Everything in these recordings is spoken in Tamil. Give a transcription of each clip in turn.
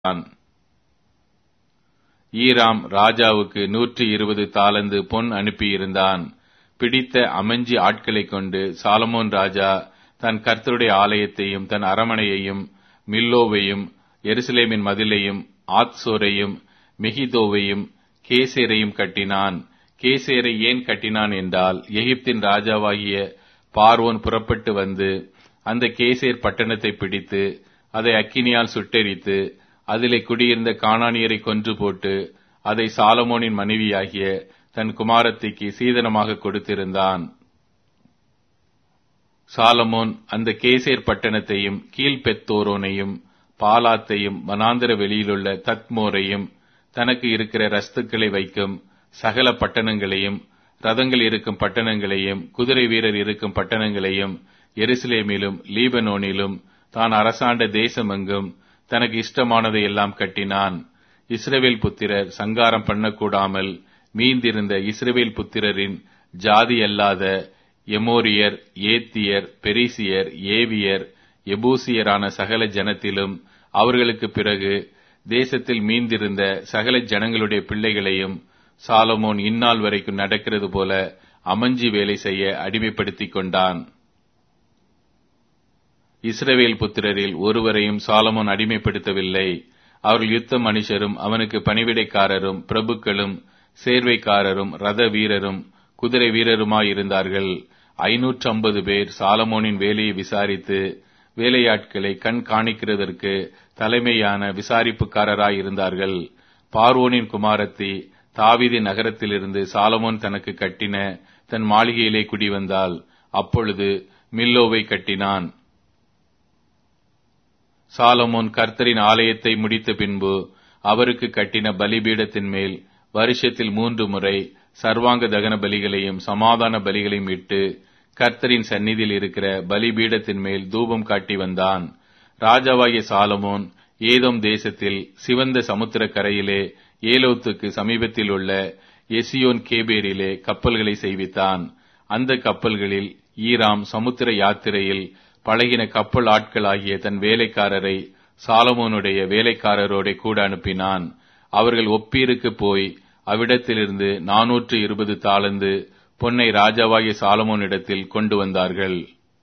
கொடுத்தான் ஈராம் ராஜாவுக்கு நூற்றி இருபது தாலந்து பொன் அனுப்பியிருந்தான் பிடித்த அமைஞ்சி ஆட்களைக் கொண்டு சாலமோன் ராஜா தன் கர்த்தருடைய ஆலயத்தையும் தன் அரமனையையும் மில்லோவையும் எருசலேமின் மதிலையும் ஆத்சோரையும் மெகிதோவையும் கேசேரையும் கட்டினான் கேசேரை ஏன் கட்டினான் என்றால் எகிப்தின் ராஜாவாகிய பார்வோன் புறப்பட்டு வந்து அந்த கேசேர் பட்டணத்தை பிடித்து அதை அக்கினியால் சுட்டெரித்து அதிலே குடியிருந்த காணானியரை கொன்று போட்டு அதை சாலமோனின் மனைவியாகிய தன் குமாரத்திக்கு சீதனமாக கொடுத்திருந்தான் சாலமோன் அந்த கேசேர் பட்டணத்தையும் கீழ்பெத்தோரோனையும் பாலாத்தையும் வனாந்திர வெளியிலுள்ள தத்மோரையும் தனக்கு இருக்கிற ரஸ்துக்களை வைக்கும் சகல பட்டணங்களையும் ரதங்கள் இருக்கும் பட்டணங்களையும் குதிரை வீரர் இருக்கும் பட்டணங்களையும் எருசலேமிலும் லீபனோனிலும் தான் அரசாண்ட தேசமெங்கும் தனக்கு இஷ்டமானதை எல்லாம் கட்டினான் இஸ்ரவேல் புத்திரர் சங்காரம் பண்ணக்கூடாமல் மீந்திருந்த இஸ்ரவேல் புத்திரரின் ஜாதி அல்லாத எமோரியர் ஏத்தியர் பெரிசியர் ஏவியர் எபூசியரான சகல ஜனத்திலும் அவர்களுக்கு பிறகு தேசத்தில் மீந்திருந்த சகல ஜனங்களுடைய பிள்ளைகளையும் சாலமோன் இந்நாள் வரைக்கும் நடக்கிறது போல அமஞ்சி வேலை செய்ய அடிமைப்படுத்திக் கொண்டான் இஸ்ரவேல் புத்திரரில் ஒருவரையும் சாலமோன் அடிமைப்படுத்தவில்லை அவர்கள் யுத்த மனுஷரும் அவனுக்கு பணிவிடைக்காரரும் பிரபுக்களும் சேர்வைக்காரரும் ரத வீரரும் குதிரை வீரருமாயிருந்தார்கள் ஐநூற்று ஐம்பது பேர் சாலமோனின் வேலையை விசாரித்து வேலையாட்களை கண் காணிக்கிறதற்கு தலைமையான விசாரிப்புக்காரராய் இருந்தார்கள் பார்வோனின் குமாரத்தி தாவிதி நகரத்திலிருந்து சாலமோன் தனக்கு கட்டின தன் மாளிகையிலே குடிவந்தால் அப்பொழுது மில்லோவை கட்டினான் சாலமோன் கர்த்தரின் ஆலயத்தை முடித்த பின்பு அவருக்கு கட்டின பலிபீடத்தின் மேல் வருஷத்தில் மூன்று முறை சர்வாங்க தகன பலிகளையும் சமாதான பலிகளையும் இட்டு கர்த்தரின் சந்நிதியில் இருக்கிற பலிபீடத்தின் மேல் தூபம் காட்டி வந்தான் ராஜாவாகிய சாலமோன் ஏதோம் தேசத்தில் சிவந்த சமுத்திர கரையிலே ஏலோத்துக்கு சமீபத்தில் உள்ள எசியோன் கேபேரிலே கப்பல்களை செய்வித்தான் அந்த கப்பல்களில் ஈராம் சமுத்திர யாத்திரையில் பழகின கப்பல் ஆட்களாகிய தன் வேலைக்காரரை சாலமோனுடைய வேலைக்காரரோட கூட அனுப்பினான் அவர்கள் ஒப்பீருக்கு போய் அவ்விடத்திலிருந்து நாநூற்று இருபது தாளந்து பொன்னை ராஜாவாகிய சாலமோனிடத்தில் கொண்டு வந்தார்கள்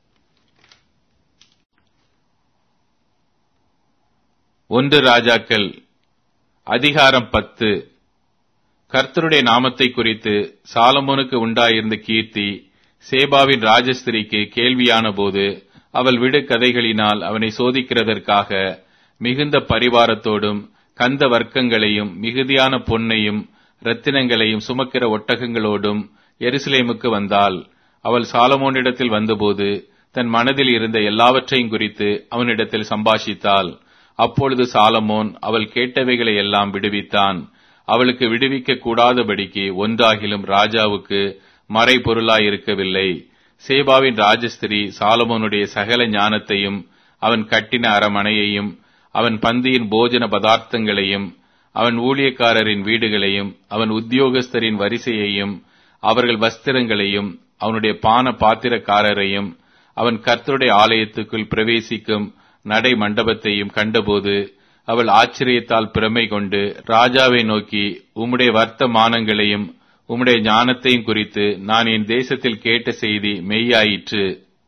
ஒன்று ராஜாக்கள் அதிகாரம் பத்து கர்த்தருடைய நாமத்தை குறித்து சாலமோனுக்கு உண்டாயிருந்த கீர்த்தி சேபாவின் ராஜஸ்திரிக்கு கேள்வியான போது அவள் விடு கதைகளினால் அவனை சோதிக்கிறதற்காக மிகுந்த பரிவாரத்தோடும் கந்த வர்க்கங்களையும் மிகுதியான பொன்னையும் ரத்தினங்களையும் சுமக்கிற ஒட்டகங்களோடும் எருசலேமுக்கு வந்தாள் அவள் சாலமோனிடத்தில் வந்தபோது தன் மனதில் இருந்த எல்லாவற்றையும் குறித்து அவனிடத்தில் சம்பாஷித்தாள் அப்பொழுது சாலமோன் அவள் கேட்டவைகளை எல்லாம் விடுவித்தான் அவளுக்கு விடுவிக்க கூடாதபடிக்கு ஒன்றாகிலும் ராஜாவுக்கு மறைபொருளாயிருக்கவில்லை சேபாவின் ராஜஸ்திரி சாலமோனுடைய சகல ஞானத்தையும் அவன் கட்டின அரமனையையும் அவன் பந்தியின் போஜன பதார்த்தங்களையும் அவன் ஊழியக்காரரின் வீடுகளையும் அவன் உத்தியோகஸ்தரின் வரிசையையும் அவர்கள் வஸ்திரங்களையும் அவனுடைய பான பாத்திரக்காரரையும் அவன் கர்த்தருடைய ஆலயத்துக்குள் பிரவேசிக்கும் நடை மண்டபத்தையும் கண்டபோது அவள் ஆச்சரியத்தால் பிரமை கொண்டு ராஜாவை நோக்கி உம்முடைய வர்த்தமானங்களையும் உம்முடைய ஞானத்தையும் குறித்து நான் என் தேசத்தில் கேட்ட செய்தி மெய்யாயிற்று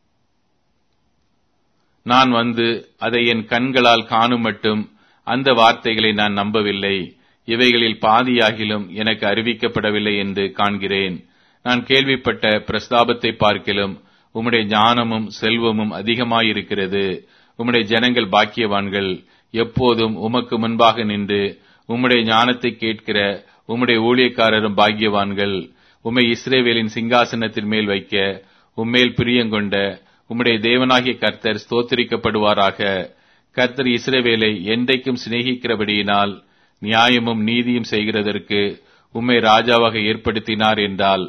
நான் வந்து அதை என் கண்களால் காணும் மட்டும் அந்த வார்த்தைகளை நான் நம்பவில்லை இவைகளில் பாதியாகிலும் எனக்கு அறிவிக்கப்படவில்லை என்று காண்கிறேன் நான் கேள்விப்பட்ட பிரஸ்தாபத்தை பார்க்கிலும் உம்முடைய ஞானமும் செல்வமும் அதிகமாயிருக்கிறது உம்முடைய ஜனங்கள் பாக்கியவான்கள் எப்போதும் உமக்கு முன்பாக நின்று உம்முடைய ஞானத்தை கேட்கிற உம்முடைய ஊழியக்காரரும் பாக்கியவான்கள் உம்மை இஸ்ரேவேலின் சிங்காசனத்தின் மேல் வைக்க உம்மேல் பிரியங்கொண்ட உம்முடைய தேவனாகிய கர்த்தர் ஸ்தோத்திரிக்கப்படுவாராக கர்த்தர் இஸ்ரேவேலை என்றைக்கும் சிநேகிக்கிறபடியினால் நியாயமும் நீதியும் செய்கிறதற்கு உம்மை ராஜாவாக ஏற்படுத்தினார் என்றால்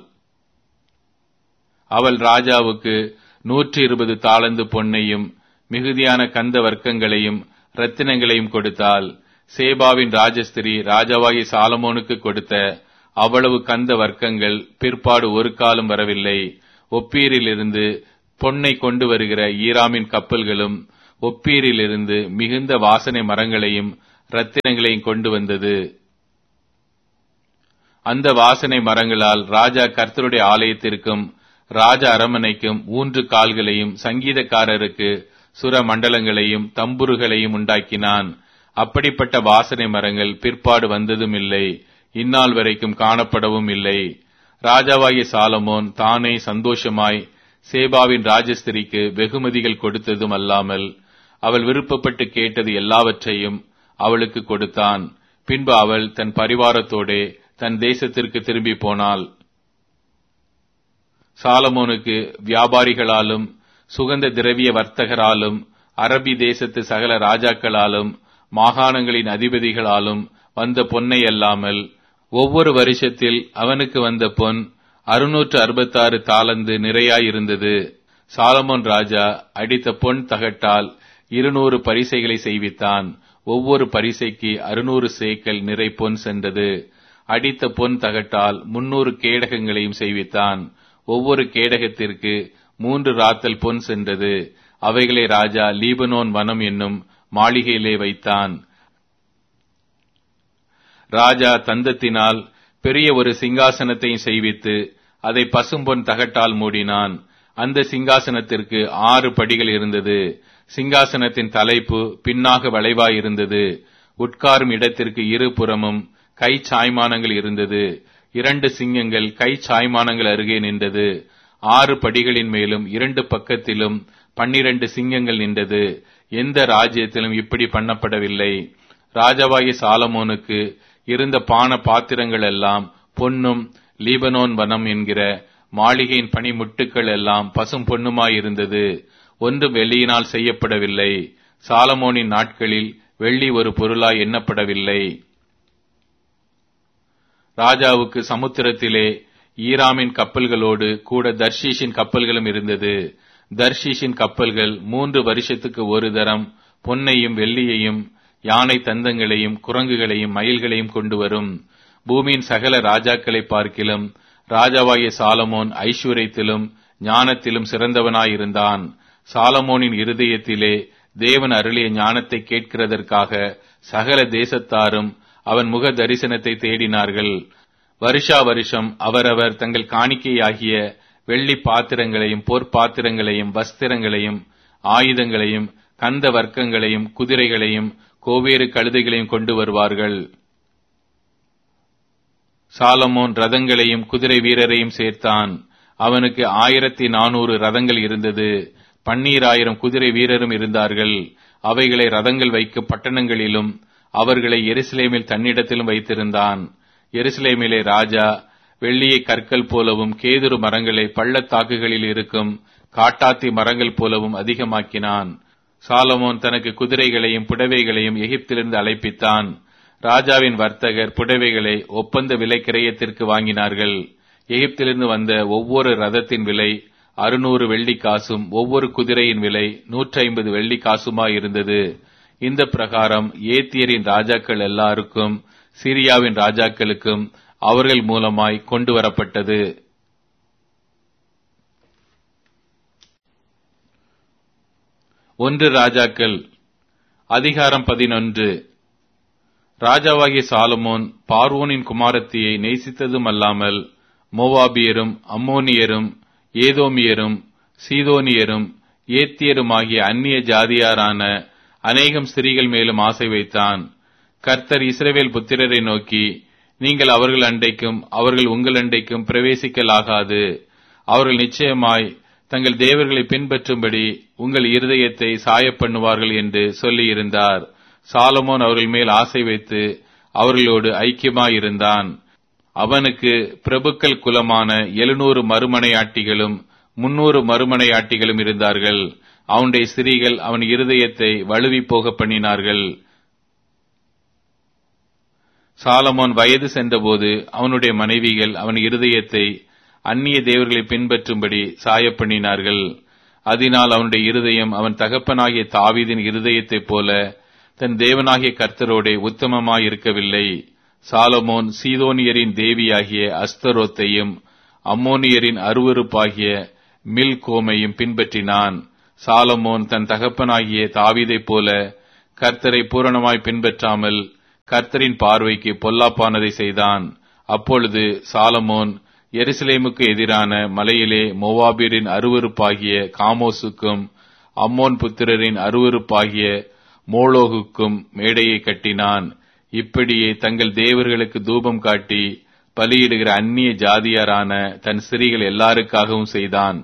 அவள் ராஜாவுக்கு நூற்றி இருபது தாளந்து பொன்னையும் மிகுதியான கந்த வர்க்கங்களையும் ரத்தினங்களையும் கொடுத்தால் சேபாவின் ராஜஸ்திரி ராஜாவாகி சாலமோனுக்கு கொடுத்த அவ்வளவு கந்த வர்க்கங்கள் பிற்பாடு ஒரு காலம் வரவில்லை ஒப்பீரிலிருந்து பொன்னை கொண்டு வருகிற ஈராமின் கப்பல்களும் ஒப்பீரிலிருந்து மிகுந்த வாசனை மரங்களையும் ரத்தினங்களையும் கொண்டு வந்தது அந்த வாசனை மரங்களால் ராஜா கர்த்தருடைய ஆலயத்திற்கும் ராஜ அரமனைக்கும் ஊன்று கால்களையும் சங்கீதக்காரருக்கு சுர மண்டலங்களையும் தம்புருகளையும் உண்டாக்கினான் அப்படிப்பட்ட வாசனை மரங்கள் பிற்பாடு வந்ததும் இல்லை இந்நாள் வரைக்கும் காணப்படவும் இல்லை ராஜாவாகிய சாலமோன் தானே சந்தோஷமாய் சேபாவின் ராஜஸ்திரிக்கு வெகுமதிகள் கொடுத்ததும் அல்லாமல் அவள் விருப்பப்பட்டு கேட்டது எல்லாவற்றையும் அவளுக்கு கொடுத்தான் பின்பு அவள் தன் பரிவாரத்தோடே தன் தேசத்திற்கு திரும்பி போனாள் சாலமோனுக்கு வியாபாரிகளாலும் சுகந்த திரவிய வர்த்தகராலும் அரபி தேசத்து சகல ராஜாக்களாலும் மாகாணங்களின் அதிபதிகளாலும் வந்த பொன்னை அல்லாமல் ஒவ்வொரு வருஷத்தில் அவனுக்கு வந்த பொன் அறுநூற்று அறுபத்தாறு தாளந்து நிறையாயிருந்தது சாலமோன் ராஜா அடித்த பொன் தகட்டால் இருநூறு பரிசைகளை செய்வித்தான் ஒவ்வொரு பரிசைக்கு அறுநூறு சேக்கல் நிறை பொன் சென்றது அடித்த பொன் தகட்டால் முன்னூறு கேடகங்களையும் செய்வித்தான் ஒவ்வொரு கேடகத்திற்கு மூன்று ராத்தல் பொன் சென்றது அவைகளை ராஜா லீபனோன் வனம் என்னும் மாளிகையிலே வைத்தான் ராஜா தந்தத்தினால் பெரிய ஒரு சிங்காசனத்தையும் செய்வித்து அதை பசும்பொன் தகட்டால் மூடினான் அந்த சிங்காசனத்திற்கு ஆறு படிகள் இருந்தது சிங்காசனத்தின் தலைப்பு பின்னாக வளைவாய் இருந்தது உட்காரும் இடத்திற்கு இரு புறமும் கை சாய்மானங்கள் இருந்தது இரண்டு சிங்கங்கள் கை சாய்மானங்கள் அருகே நின்றது ஆறு படிகளின் மேலும் இரண்டு பக்கத்திலும் பன்னிரண்டு சிங்கங்கள் நின்றது எந்த ராஜ்யத்திலும் இப்படி பண்ணப்படவில்லை ராஜாவாகிய சாலமோனுக்கு இருந்த பான பாத்திரங்கள் எல்லாம் பொன்னும் லீபனோன் வனம் என்கிற மாளிகையின் பனிமுட்டுக்கள் எல்லாம் பசும் பொன்னுமாயிருந்தது ஒன்றும் வெள்ளியினால் செய்யப்படவில்லை சாலமோனின் நாட்களில் வெள்ளி ஒரு பொருளாய் எண்ணப்படவில்லை ராஜாவுக்கு சமுத்திரத்திலே ஈராமின் கப்பல்களோடு கூட தர்ஷீஷின் கப்பல்களும் இருந்தது தர்ஷீஷின் கப்பல்கள் மூன்று வருஷத்துக்கு ஒரு தரம் பொன்னையும் வெள்ளியையும் யானை தந்தங்களையும் குரங்குகளையும் மயில்களையும் கொண்டு வரும் பூமியின் சகல ராஜாக்களை பார்க்கிலும் ராஜாவாகிய சாலமோன் ஐஸ்வர்யத்திலும் ஞானத்திலும் சிறந்தவனாயிருந்தான் சாலமோனின் இருதயத்திலே தேவன் அருளிய ஞானத்தை கேட்கிறதற்காக சகல தேசத்தாரும் அவன் முக தரிசனத்தை தேடினார்கள் வருஷா வருஷம் அவரவர் தங்கள் காணிக்கையாகிய வெள்ளி பாத்திரங்களையும் பொற்பாத்திரங்களையும் வஸ்திரங்களையும் ஆயுதங்களையும் கந்த வர்க்கங்களையும் குதிரைகளையும் கோவேறு கழுதைகளையும் கொண்டு வருவார்கள் சாலமோன் ரதங்களையும் குதிரை வீரரையும் சேர்த்தான் அவனுக்கு ஆயிரத்தி நானூறு ரதங்கள் இருந்தது பன்னீராயிரம் குதிரை வீரரும் இருந்தார்கள் அவைகளை ரதங்கள் வைக்கும் பட்டணங்களிலும் அவர்களை எருசலேமில் தன்னிடத்திலும் வைத்திருந்தான் எருசலேமிலே ராஜா வெள்ளியை கற்கள் போலவும் கேதுரு மரங்களை பள்ளத்தாக்குகளில் இருக்கும் காட்டாத்தி மரங்கள் போலவும் அதிகமாக்கினான் சாலமோன் தனக்கு குதிரைகளையும் புடவைகளையும் எகிப்திலிருந்து அழைப்பித்தான் ராஜாவின் வர்த்தகர் புடவைகளை ஒப்பந்த விலை கிரயத்திற்கு வாங்கினார்கள் எகிப்திலிருந்து வந்த ஒவ்வொரு ரதத்தின் விலை அறுநூறு வெள்ளி காசும் ஒவ்வொரு குதிரையின் விலை நூற்றி ஐம்பது வெள்ளி காசுமாயிருந்தது இந்த பிரகாரம் ஏத்தியரின் ராஜாக்கள் எல்லாருக்கும் சிரியாவின் ராஜாக்களுக்கும் அவர்கள் மூலமாய் கொண்டு வரப்பட்டது ஒன்று ராஜாக்கள் அதிகாரம் பதினொன்று ராஜாவாகிய சாலமோன் பார்வோனின் குமாரத்தியை நேசித்ததும் அல்லாமல் மோவாபியரும் அம்மோனியரும் ஏதோமியரும் சீதோனியரும் ஏத்தியருமாகிய அந்நிய ஜாதியாரான அநேகம் ஸ்திரீகள் மேலும் ஆசை வைத்தான் கர்த்தர் இஸ்ரவேல் புத்திரரை நோக்கி நீங்கள் அவர்கள் அண்டைக்கும் அவர்கள் உங்கள் அண்டைக்கும் பிரவேசிக்கலாகாது அவர்கள் நிச்சயமாய் தங்கள் தேவர்களை பின்பற்றும்படி உங்கள் இருதயத்தை சாயப் பண்ணுவார்கள் என்று சொல்லியிருந்தார் சாலமோன் அவர்கள் மேல் ஆசை வைத்து அவர்களோடு ஐக்கியமாயிருந்தான் அவனுக்கு பிரபுக்கள் குலமான எழுநூறு மறுமனையாட்டிகளும் முன்னூறு மறுமனையாட்டிகளும் இருந்தார்கள் அவனுடைய ஸ்திரீகள் அவன் இருதயத்தை வலுவி போக பண்ணினார்கள் சாலமோன் வயது சென்றபோது அவனுடைய மனைவிகள் அவன் இருதயத்தை அந்நிய தேவர்களை பின்பற்றும்படி சாயப் பண்ணினார்கள் அதனால் அவனுடைய இருதயம் அவன் தகப்பனாகிய தாவீதின் இருதயத்தைப் போல தன் தேவனாகிய கர்த்தரோடே உத்தமமாயிருக்கவில்லை சாலமோன் சீதோனியரின் தேவியாகிய அஸ்தரோத்தையும் அம்மோனியரின் அருவருப்பாகிய மில்கோமையும் பின்பற்றினான் சாலமோன் தன் தகப்பனாகிய தாவீதைப் போல கர்த்தரை பூரணமாய் பின்பற்றாமல் கர்த்தரின் பார்வைக்கு பொல்லாப்பானதை செய்தான் அப்பொழுது சாலமோன் எருசலேமுக்கு எதிரான மலையிலே மோவாபியரின் அருவருப்பாகிய காமோசுக்கும் அம்மோன் புத்திரரின் அருவருப்பாகிய மோளோகுக்கும் மேடையை கட்டினான் இப்படியே தங்கள் தேவர்களுக்கு தூபம் காட்டி பலியிடுகிற அந்நிய ஜாதியாரான தன் ஸ்திரீகள் எல்லாருக்காகவும் செய்தான்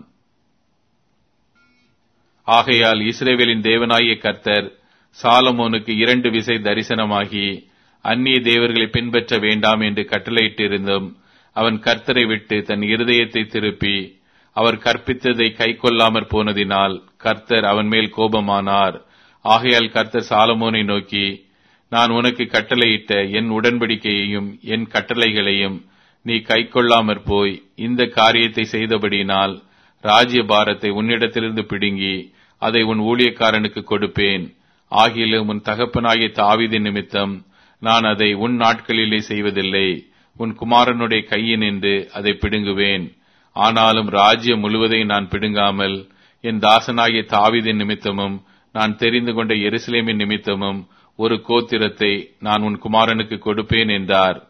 ஆகையால் இஸ்ரேவேலின் தேவனாகிய கர்த்தர் சாலமோனுக்கு இரண்டு விசை தரிசனமாகி அந்நிய தேவர்களை பின்பற்ற வேண்டாம் என்று கட்டளையிட்டிருந்தும் அவன் கர்த்தரை விட்டு தன் இருதயத்தை திருப்பி அவர் கற்பித்ததை கைக்கொள்ளாமற் போனதினால் கர்த்தர் அவன் மேல் கோபமானார் ஆகையால் கர்த்தர் சாலமோனை நோக்கி நான் உனக்கு கட்டளையிட்ட என் உடன்படிக்கையையும் என் கட்டளைகளையும் நீ கைக்கொள்ளாமற் போய் இந்த காரியத்தை செய்தபடியினால் ராஜ்ய பாரத்தை உன்னிடத்திலிருந்து பிடுங்கி அதை உன் ஊழியக்காரனுக்கு கொடுப்பேன் ஆகிலும் உன் தகப்பனாகிய தாவிதி நிமித்தம் நான் அதை உன் நாட்களிலே செய்வதில்லை உன் குமாரனுடைய கையினின்று அதை பிடுங்குவேன் ஆனாலும் ராஜ்யம் முழுவதையும் நான் பிடுங்காமல் என் தாசனாகிய தாவிதின் நிமித்தமும் நான் தெரிந்து கொண்ட எருசலேமின் நிமித்தமும் ஒரு கோத்திரத்தை நான் உன் குமாரனுக்கு கொடுப்பேன் என்றார்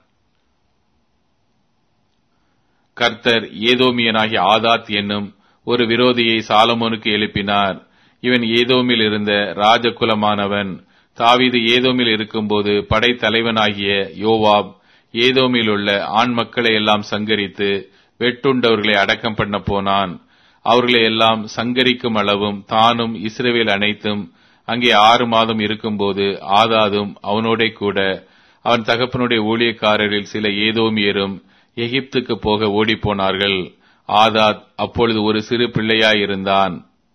கர்த்தர் ஏதோமியனாகிய ஆதாத் என்னும் ஒரு விரோதியை சாலமோனுக்கு எழுப்பினார் இவன் ஏதோமில் இருந்த ராஜகுலமானவன் தாவீது ஏதோமில் இருக்கும்போது படைத்தலைவனாகிய யோவாப் ஏதோமில் உள்ள ஆண் மக்களை எல்லாம் சங்கரித்து வெட்டுண்டவர்களை அடக்கம் பண்ண போனான் அவர்களை எல்லாம் சங்கரிக்கும் அளவும் தானும் இஸ்ரேவேல் அனைத்தும் அங்கே ஆறு மாதம் இருக்கும்போது ஆதாதும் அவனோட கூட அவன் தகப்பனுடைய ஊழியக்காரரில் சில ஏதோமியரும் எகிப்துக்கு போக ஓடிப்போனார்கள் ஆதாத் அப்பொழுது ஒரு சிறு பிள்ளையாயிருந்தான்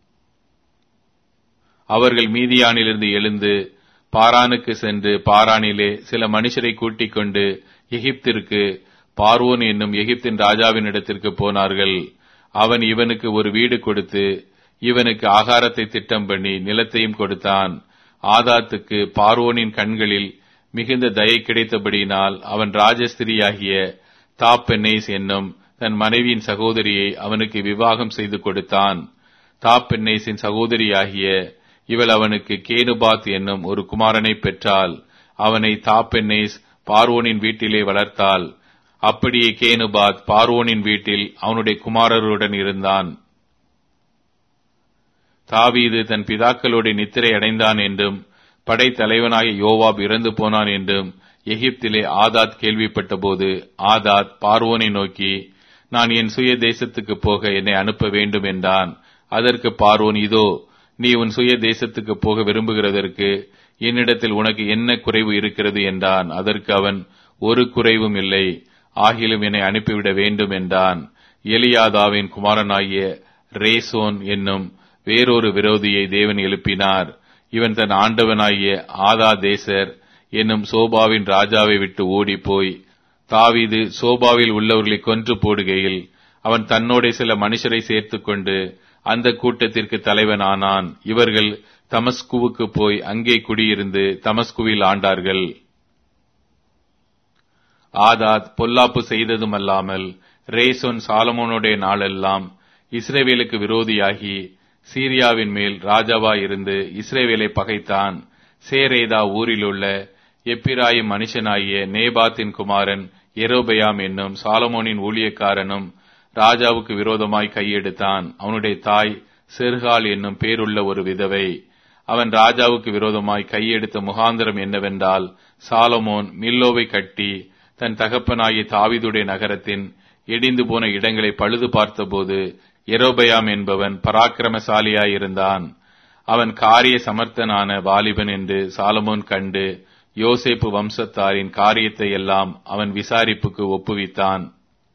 அவர்கள் மீதியானிலிருந்து எழுந்து பாரானுக்கு சென்று பாரானிலே சில மனுஷரை கூட்டிக் கொண்டு எகிப்திற்கு பார்வோன் என்னும் எகிப்தின் ராஜாவின் இடத்திற்கு போனார்கள் அவன் இவனுக்கு ஒரு வீடு கொடுத்து இவனுக்கு ஆகாரத்தை திட்டம் பண்ணி நிலத்தையும் கொடுத்தான் ஆதாத்துக்கு பார்வோனின் கண்களில் மிகுந்த தயை கிடைத்தபடியினால் அவன் ராஜஸ்திரியாகிய தாப்பென்னேஸ் என்னும் தன் மனைவியின் சகோதரியை அவனுக்கு விவாகம் செய்து கொடுத்தான் தாப்பென்னேஸின் சகோதரியாகிய இவள் அவனுக்கு கேனுபாத் என்னும் ஒரு குமாரனை பெற்றாள் அவனை தாப்பென்னேஸ் பார்வோனின் வீட்டிலே வளர்த்தாள் அப்படியே கேனுபாத் பார்வோனின் வீட்டில் அவனுடைய குமாரருடன் இருந்தான் தாவீது தன் பிதாக்களோடு நித்திரை அடைந்தான் என்றும் படைத்தலைவனாகிய யோவாப் இறந்து போனான் என்றும் எகிப்திலே ஆதாத் கேள்விப்பட்டபோது ஆதாத் பார்வோனை நோக்கி நான் என் சுய தேசத்துக்கு போக என்னை அனுப்ப வேண்டும் என்றான் அதற்கு பார்வோன் இதோ நீ உன் சுய தேசத்துக்கு போக விரும்புகிறதற்கு என்னிடத்தில் உனக்கு என்ன குறைவு இருக்கிறது என்றான் அதற்கு அவன் ஒரு குறைவும் இல்லை ஆகிலும் என்னை அனுப்பிவிட வேண்டும் என்றான் எலியாதாவின் குமாரனாகிய ரேசோன் என்னும் வேறொரு விரோதியை தேவன் எழுப்பினார் இவன் தன் ஆண்டவனாகிய ஆதா தேசர் என்னும் சோபாவின் ராஜாவை விட்டு ஓடிப்போய் தாவீது சோபாவில் உள்ளவர்களை கொன்று போடுகையில் அவன் தன்னோட சில மனுஷரை சேர்த்துக்கொண்டு அந்த கூட்டத்திற்கு தலைவனானான் இவர்கள் தமஸ்குவுக்கு போய் அங்கே குடியிருந்து தமஸ்குவில் ஆண்டார்கள் ஆதாத் பொல்லாப்பு செய்ததுமல்லாமல் ரேசோன் சாலமோனுடைய நாளெல்லாம் இஸ்ரேவேலுக்கு விரோதியாகி சீரியாவின் மேல் ராஜாவாயிருந்து இஸ்ரேவேலை பகைத்தான் சேரேதா ஊரிலுள்ள எப்பிராயும் மனுஷனாகிய நேபாத்தின் குமாரன் எரோபயாம் என்னும் சாலமோனின் ஊழியக்காரனும் ராஜாவுக்கு விரோதமாய் கையெடுத்தான் அவனுடைய தாய் செர்கால் என்னும் பேருள்ள ஒரு விதவை அவன் ராஜாவுக்கு விரோதமாய் கையெடுத்த முகாந்திரம் என்னவென்றால் சாலமோன் மில்லோவை கட்டி தன் தகப்பனாகிய தாவிதுடைய நகரத்தின் இடிந்து போன இடங்களை பழுது பார்த்தபோது எரோபயாம் என்பவன் பராக்கிரமசாலியாயிருந்தான் அவன் காரிய சமர்த்தனான வாலிபன் என்று சாலமோன் கண்டு யோசேப்பு வம்சத்தாரின் காரியத்தை எல்லாம் அவன் விசாரிப்புக்கு ஒப்புவித்தான்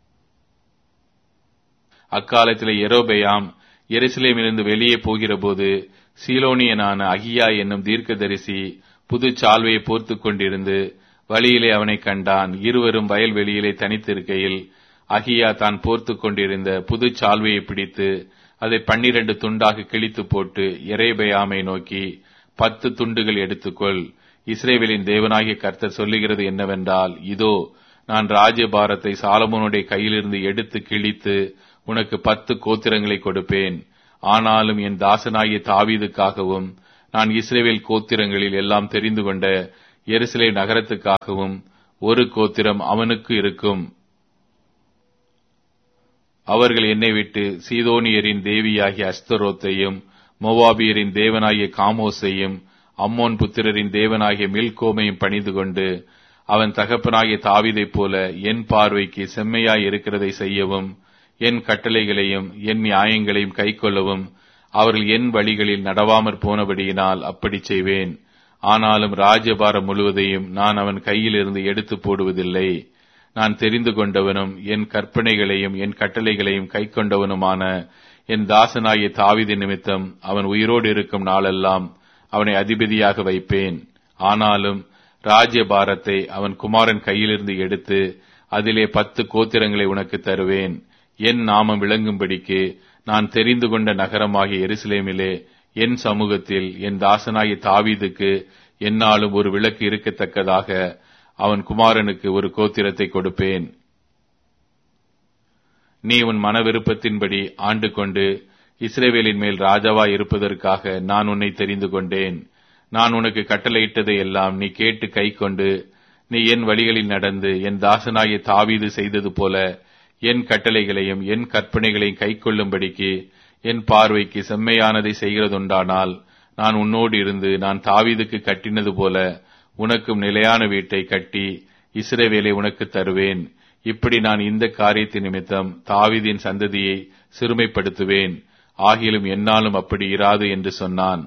அக்காலத்தில் எரோபெயாம் எருசலேமிலிருந்து வெளியே போகிறபோது சீலோனியனான அகியா என்னும் தீர்க்கதரிசி புது சால்வையை போர்த்து கொண்டிருந்து வழியிலே அவனை கண்டான் இருவரும் வயல்வெளியிலே தனித்திருக்கையில் அகியா தான் போர்த்து கொண்டிருந்த புது சால்வையை பிடித்து அதை பன்னிரண்டு துண்டாக கிழித்து போட்டு எரேபயாமை நோக்கி பத்து துண்டுகள் எடுத்துக்கொள் இஸ்ரேவேலின் தேவனாகிய கர்த்தர் சொல்லுகிறது என்னவென்றால் இதோ நான் ராஜ்யபாரத்தை சாலமோனுடைய கையிலிருந்து எடுத்து கிழித்து உனக்கு பத்து கோத்திரங்களை கொடுப்பேன் ஆனாலும் என் தாசனாகிய தாவீதுக்காகவும் நான் இஸ்ரேவேல் கோத்திரங்களில் எல்லாம் தெரிந்து கொண்ட எருசலேம் நகரத்துக்காகவும் ஒரு கோத்திரம் அவனுக்கு இருக்கும் அவர்கள் என்னை விட்டு சீதோனியரின் தேவியாகிய அஸ்தரோத்தையும் மோவாபியரின் தேவனாகிய காமோஸையும் அம்மோன் புத்திரரின் தேவனாகிய மில்கோமையும் பணிந்து கொண்டு அவன் தகப்பனாகிய தாவிதைப் போல என் பார்வைக்கு செம்மையாய் இருக்கிறதை செய்யவும் என் கட்டளைகளையும் என் நியாயங்களையும் கைக்கொள்ளவும் அவர்கள் என் வழிகளில் நடவாமற் போனபடியினால் அப்படி செய்வேன் ஆனாலும் ராஜ்யபாரம் முழுவதையும் நான் அவன் கையிலிருந்து எடுத்து போடுவதில்லை நான் தெரிந்து கொண்டவனும் என் கற்பனைகளையும் என் கட்டளைகளையும் கைக்கொண்டவனுமான என் தாசனாகிய தாவிதி நிமித்தம் அவன் உயிரோடு இருக்கும் நாளெல்லாம் அவனை அதிபதியாக வைப்பேன் ஆனாலும் ராஜ்ய பாரத்தை அவன் குமாரன் கையிலிருந்து எடுத்து அதிலே பத்து கோத்திரங்களை உனக்கு தருவேன் என் நாமம் விளங்கும்படிக்கு நான் தெரிந்து கொண்ட நகரமாகிய எருசலேமிலே என் சமூகத்தில் என் தாசனாகிய தாவீதுக்கு என்னாலும் ஒரு விளக்கு இருக்கத்தக்கதாக அவன் குமாரனுக்கு ஒரு கோத்திரத்தை கொடுப்பேன் நீ உன் மன விருப்பத்தின்படி ஆண்டு கொண்டு இஸ்ரேவேலின் மேல் ராஜாவாய் இருப்பதற்காக நான் உன்னை தெரிந்து கொண்டேன் நான் உனக்கு கட்டளையிட்டதை எல்லாம் நீ கேட்டு கை கொண்டு நீ என் வழிகளில் நடந்து என் தாசனாகிய தாவீது செய்தது போல என் கட்டளைகளையும் என் கற்பனைகளையும் கைக்கொள்ளும்படிக்கு என் பார்வைக்கு செம்மையானதை செய்கிறதுண்டானால் நான் உன்னோடு இருந்து நான் தாவீதுக்கு கட்டினது போல உனக்கும் நிலையான வீட்டை கட்டி இஸ்ரவேலை உனக்கு தருவேன் இப்படி நான் இந்த காரியத்தின் நிமித்தம் தாவீதின் சந்ததியை சிறுமைப்படுத்துவேன் ஆகிலும் என்னாலும் அப்படி இராது என்று சொன்னான்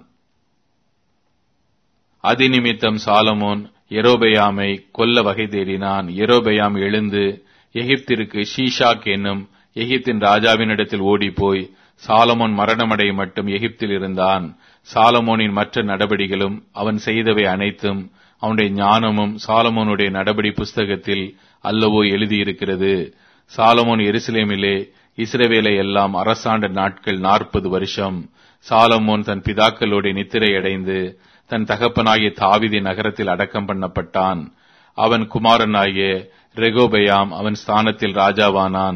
அதிநிமித்தம் சாலமோன் எரோபெயாமை கொல்ல வகை தேடினான் எரோபெயாம் எழுந்து எகிப்திற்கு ஷீஷாக் என்னும் எகிப்தின் ராஜாவினிடத்தில் ஓடிப்போய் சாலமோன் மரணமடைய மட்டும் எகிப்தில் இருந்தான் சாலமோனின் மற்ற நடபடிகளும் அவன் செய்தவை அனைத்தும் அவனுடைய ஞானமும் சாலமோனுடைய நடபடி புஸ்தகத்தில் அல்லவோ எழுதியிருக்கிறது சாலமோன் எருசலேமிலே இஸ்ரவேலை எல்லாம் அரசாண்ட நாட்கள் நாற்பது வருஷம் சாலமோன் தன் பிதாக்களோட நித்திரையடைந்து தன் தகப்பனாகிய தாவிதி நகரத்தில் அடக்கம் பண்ணப்பட்டான் அவன் குமாரனாகிய ரெகோபயாம் அவன் ஸ்தானத்தில் ராஜாவானான்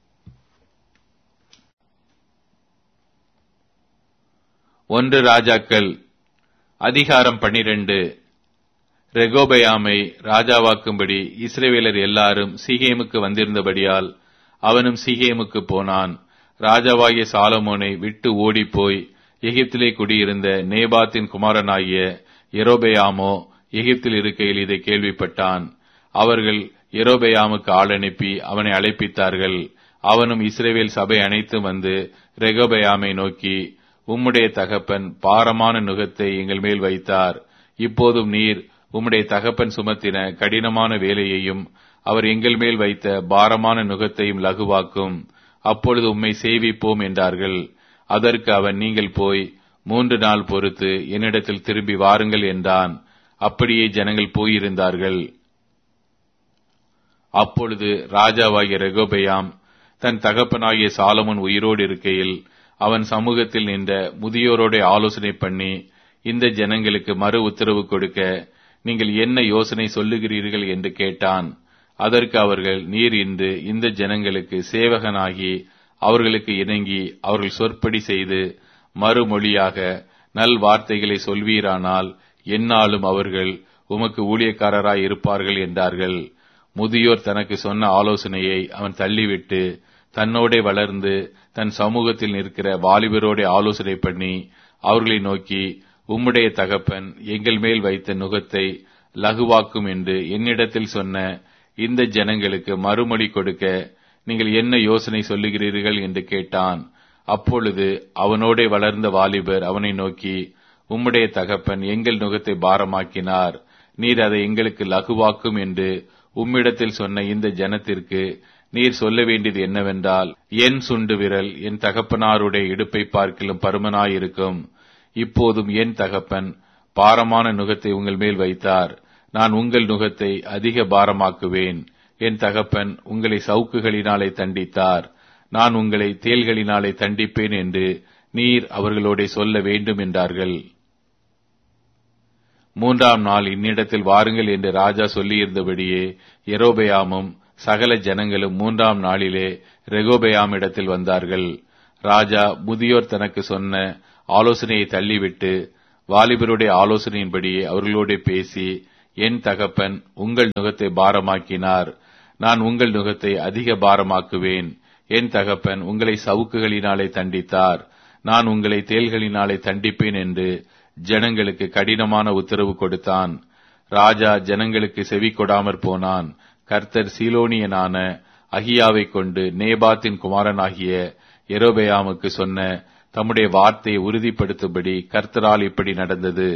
ஒன்று ராஜாக்கள் அதிகாரம் பனிரெண்டு ரெகோபயாமை ராஜாவாக்கும்படி இஸ்ரேவேலர் எல்லாரும் சீகேமுக்கு வந்திருந்தபடியால் அவனும் சீகேமுக்கு போனான் ராஜாவாகிய சாலமோனை விட்டு ஓடிப்போய் எகிப்திலே குடியிருந்த நேபாத்தின் குமாரனாகிய எரோபெயாமோ எகிப்தில் இருக்கையில் இதை கேள்விப்பட்டான் அவர்கள் எரோபெயாமுக்கு ஆள் அனுப்பி அவனை அழைப்பித்தார்கள் அவனும் இஸ்ரேவேல் சபை அனைத்தும் வந்து ரெகோபெயாமை நோக்கி உம்முடைய தகப்பன் பாரமான நுகத்தை எங்கள் மேல் வைத்தார் இப்போதும் நீர் உம்முடைய தகப்பன் சுமத்தின கடினமான வேலையையும் அவர் எங்கள் மேல் வைத்த பாரமான நுகத்தையும் லகுவாக்கும் அப்பொழுது உம்மை சேவிப்போம் என்றார்கள் அதற்கு அவன் நீங்கள் போய் மூன்று நாள் பொறுத்து என்னிடத்தில் திரும்பி வாருங்கள் என்றான் அப்படியே ஜனங்கள் போயிருந்தார்கள் அப்பொழுது ராஜாவாகிய ரெகோபெயாம் தன் தகப்பனாகிய சாலமன் உயிரோடு இருக்கையில் அவன் சமூகத்தில் நின்ற முதியோரோட ஆலோசனை பண்ணி இந்த ஜனங்களுக்கு மறு உத்தரவு கொடுக்க நீங்கள் என்ன யோசனை சொல்லுகிறீர்கள் என்று கேட்டான் அதற்கு அவர்கள் நீர் இன்று இந்த ஜனங்களுக்கு சேவகனாகி அவர்களுக்கு இணங்கி அவர்கள் சொற்படி செய்து மறுமொழியாக நல் வார்த்தைகளை சொல்வீரானால் என்னாலும் அவர்கள் உமக்கு ஊழியக்காரராய் இருப்பார்கள் என்றார்கள் முதியோர் தனக்கு சொன்ன ஆலோசனையை அவன் தள்ளிவிட்டு தன்னோடே வளர்ந்து தன் சமூகத்தில் நிற்கிற வாலிபரோட ஆலோசனை பண்ணி அவர்களை நோக்கி உம்முடைய தகப்பன் எங்கள் மேல் வைத்த நுகத்தை லகுவாக்கும் என்று என்னிடத்தில் சொன்ன இந்த ஜனங்களுக்கு மறுமொழி கொடுக்க நீங்கள் என்ன யோசனை சொல்லுகிறீர்கள் என்று கேட்டான் அப்பொழுது அவனோடே வளர்ந்த வாலிபர் அவனை நோக்கி உம்முடைய தகப்பன் எங்கள் நுகத்தை பாரமாக்கினார் நீர் அதை எங்களுக்கு லகுவாக்கும் என்று உம்மிடத்தில் சொன்ன இந்த ஜனத்திற்கு நீர் சொல்ல வேண்டியது என்னவென்றால் என் சுண்டு விரல் என் தகப்பனாருடைய இடுப்பை பார்க்கிலும் பருமனாயிருக்கும் இப்போதும் என் தகப்பன் பாரமான நுகத்தை உங்கள் மேல் வைத்தார் நான் உங்கள் நுகத்தை அதிக பாரமாக்குவேன் என் தகப்பன் உங்களை சவுக்குகளினாலே தண்டித்தார் நான் உங்களை தேல்களினாலே தண்டிப்பேன் என்று நீர் அவர்களோட சொல்ல வேண்டும் என்றார்கள் மூன்றாம் நாள் இன்னிடத்தில் வாருங்கள் என்று ராஜா சொல்லியிருந்தபடியே எரோபயாமும் சகல ஜனங்களும் மூன்றாம் நாளிலே ரெகோபயாமிடத்தில் வந்தார்கள் ராஜா முதியோர் தனக்கு சொன்ன ஆலோசனையை தள்ளிவிட்டு வாலிபருடைய ஆலோசனையின்படியே அவர்களோட பேசி என் தகப்பன் உங்கள் நுகத்தை பாரமாக்கினார் நான் உங்கள் நுகத்தை அதிக பாரமாக்குவேன் என் தகப்பன் உங்களை சவுக்குகளினாலே தண்டித்தார் நான் உங்களை தேள்களினாலே தண்டிப்பேன் என்று ஜனங்களுக்கு கடினமான உத்தரவு கொடுத்தான் ராஜா ஜனங்களுக்கு செவி கொடாமற் போனான் கர்த்தர் சீலோனியனான அகியாவை கொண்டு நேபாத்தின் குமாரனாகிய எரோபெயாமுக்கு சொன்ன தம்முடைய வார்த்தையை உறுதிப்படுத்தும்படி கர்த்தரால் இப்படி நடந்தது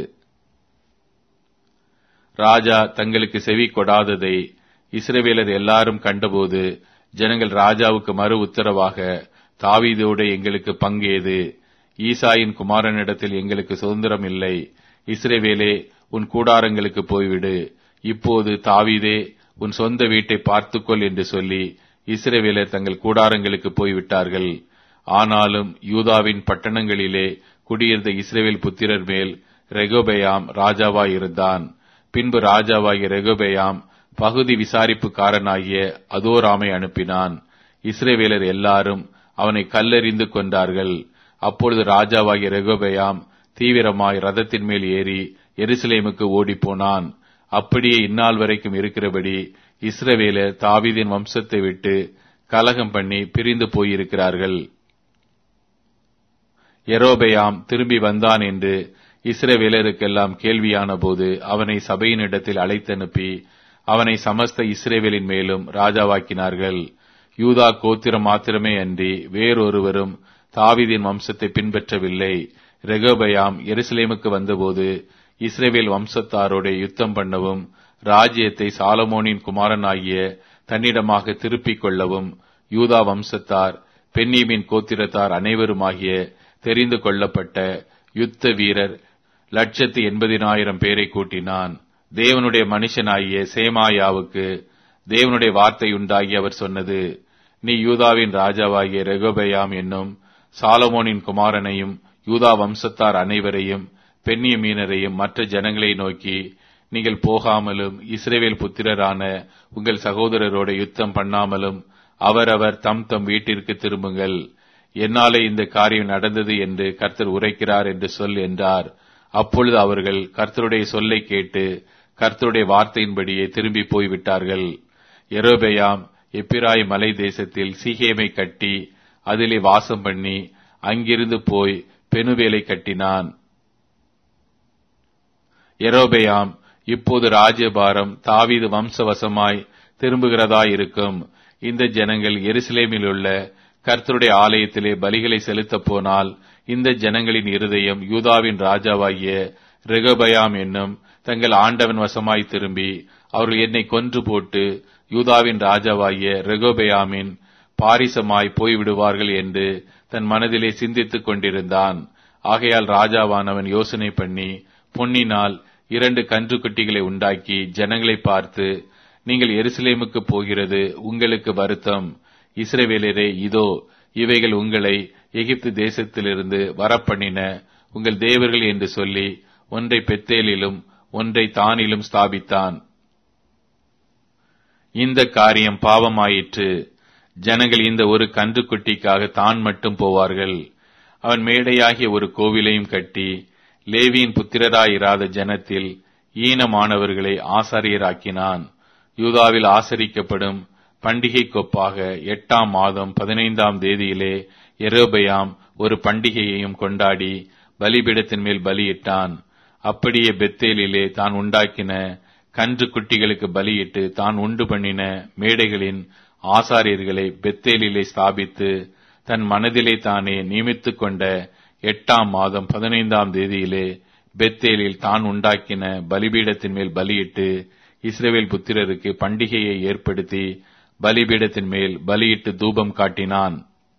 ராஜா தங்களுக்கு செவி கொடாததை இஸ்ரவேலர் எல்லாரும் கண்டபோது ஜனங்கள் ராஜாவுக்கு மறு உத்தரவாக தாவீதோடு எங்களுக்கு பங்கேது ஈசாயின் குமாரனிடத்தில் எங்களுக்கு சுதந்திரம் இல்லை இஸ்ரவேலே உன் கூடாரங்களுக்கு போய்விடு இப்போது தாவீதே உன் சொந்த வீட்டை பார்த்துக்கொள் என்று சொல்லி இஸ்ரவேலர் தங்கள் கூடாரங்களுக்கு போய்விட்டார்கள் ஆனாலும் யூதாவின் பட்டணங்களிலே குடியிருந்த இஸ்ரேவேல் புத்திரர் மேல் ரெகோபெயாம் ராஜாவாயிருந்தான் பின்பு ராஜாவாகிய ரெகோபெயாம் பகுதி விசாரிப்புக்காரனாகிய அதோராமை அனுப்பினான் இஸ்ரேவேலர் எல்லாரும் அவனை கல்லெறிந்து கொண்டார்கள் அப்பொழுது ராஜாவாகிய ரெகோபெயாம் தீவிரமாய் ரதத்தின் மேல் ஏறி எருசலேமுக்கு ஓடிப்போனான் அப்படியே இந்நாள் வரைக்கும் இருக்கிறபடி இஸ்ரவேலர் தாவீதின் வம்சத்தை விட்டு கலகம் பண்ணி பிரிந்து போயிருக்கிறார்கள் எரோபெயாம் திரும்பி வந்தான் என்று இஸ்ரவேலருக்கெல்லாம் கேள்வியான போது அவனை சபையினிடத்தில் அழைத்தனுப்பி அவனை சமஸ்த இஸ்ரேவேலின் மேலும் ராஜாவாக்கினார்கள் யூதா கோத்திரம் மாத்திரமே அன்றி வேறொருவரும் தாவீதின் வம்சத்தை பின்பற்றவில்லை ரெகோபயாம் எருசலேமுக்கு வந்தபோது இஸ்ரேவேல் வம்சத்தாரோட யுத்தம் பண்ணவும் ராஜ்யத்தை சாலமோனின் குமாரனாகிய தன்னிடமாக திருப்பிக் கொள்ளவும் யூதா வம்சத்தார் பென்னீமின் கோத்திரத்தார் அனைவருமாகிய தெரிந்து கொள்ளப்பட்ட யுத்த வீரர் லட்சத்து எண்பதினாயிரம் பேரை கூட்டினான் தேவனுடைய மனுஷனாகிய சேமாயாவுக்கு தேவனுடைய வார்த்தை உண்டாகி அவர் சொன்னது நீ யூதாவின் ராஜாவாகிய ரெகோபயாம் என்னும் சாலமோனின் குமாரனையும் யூதா வம்சத்தார் அனைவரையும் பெண்ணிய மீனரையும் மற்ற ஜனங்களை நோக்கி நீங்கள் போகாமலும் இஸ்ரேவேல் புத்திரரான உங்கள் சகோதரரோட யுத்தம் பண்ணாமலும் அவரவர் தம் தம் வீட்டிற்கு திரும்புங்கள் என்னாலே இந்த காரியம் நடந்தது என்று கர்த்தர் உரைக்கிறார் என்று சொல் என்றார் அப்பொழுது அவர்கள் கர்த்தருடைய சொல்லை கேட்டு கர்த்தருடைய வார்த்தையின்படியே திரும்பி போய்விட்டார்கள் எரோபெயாம் எப்பிராய் மலை தேசத்தில் சீகேமை கட்டி அதிலே வாசம் பண்ணி அங்கிருந்து போய் பெனுவேலை கட்டினான் எரோபெயாம் இப்போது ராஜ்யபாரம் தாவீது வம்சவசமாய் திரும்புகிறதா இருக்கும் இந்த ஜனங்கள் எருசலேமில் உள்ள கர்த்தருடைய ஆலயத்திலே பலிகளை செலுத்தப் போனால் இந்த ஜனங்களின் இருதயம் யூதாவின் ராஜாவாகிய ரெகபயாம் என்னும் தங்கள் ஆண்டவன் வசமாய் திரும்பி அவர்கள் என்னை கொன்று போட்டு யூதாவின் ராஜாவாகிய ரெகோபயாமின் பாரிசமாய் போய்விடுவார்கள் என்று தன் மனதிலே சிந்தித்துக் கொண்டிருந்தான் ஆகையால் ராஜாவானவன் யோசனை பண்ணி பொன்னினால் இரண்டு கன்றுக்குட்டிகளை உண்டாக்கி ஜனங்களை பார்த்து நீங்கள் எருசலேமுக்கு போகிறது உங்களுக்கு வருத்தம் இஸ்ரவேலரே இதோ இவைகள் உங்களை எகிப்து தேசத்திலிருந்து வரப்பண்ணின உங்கள் தேவர்கள் என்று சொல்லி ஒன்றை பெத்தேலிலும் ஒன்றை தானிலும் ஸ்தாபித்தான் இந்த காரியம் பாவமாயிற்று ஜனங்கள் இந்த ஒரு கன்றுக்குட்டிக்காக தான் மட்டும் போவார்கள் அவன் மேடையாகிய ஒரு கோவிலையும் கட்டி லேவியின் புத்திரராயிராத ஜனத்தில் ஈனமானவர்களை ஆசாரியராக்கினான் யூதாவில் ஆசரிக்கப்படும் பண்டிகை கொப்பாக எட்டாம் மாதம் பதினைந்தாம் தேதியிலே எரோபயாம் ஒரு பண்டிகையையும் கொண்டாடி பலிபீடத்தின் மேல் பலியிட்டான் அப்படியே பெத்தேலிலே தான் உண்டாக்கின கன்று குட்டிகளுக்கு பலியிட்டு தான் உண்டு பண்ணின மேடைகளின் ஆசாரியர்களை பெத்தேலிலே ஸ்தாபித்து தன் மனதிலே தானே நியமித்துக் கொண்ட எட்டாம் மாதம் பதினைந்தாம் தேதியிலே பெத்தேலில் தான் உண்டாக்கின பலிபீடத்தின் மேல் பலியிட்டு இஸ்ரேவேல் புத்திரருக்கு பண்டிகையை ஏற்படுத்தி பலிபீடத்தின் மேல் பலியிட்டு தூபம் காட்டினான்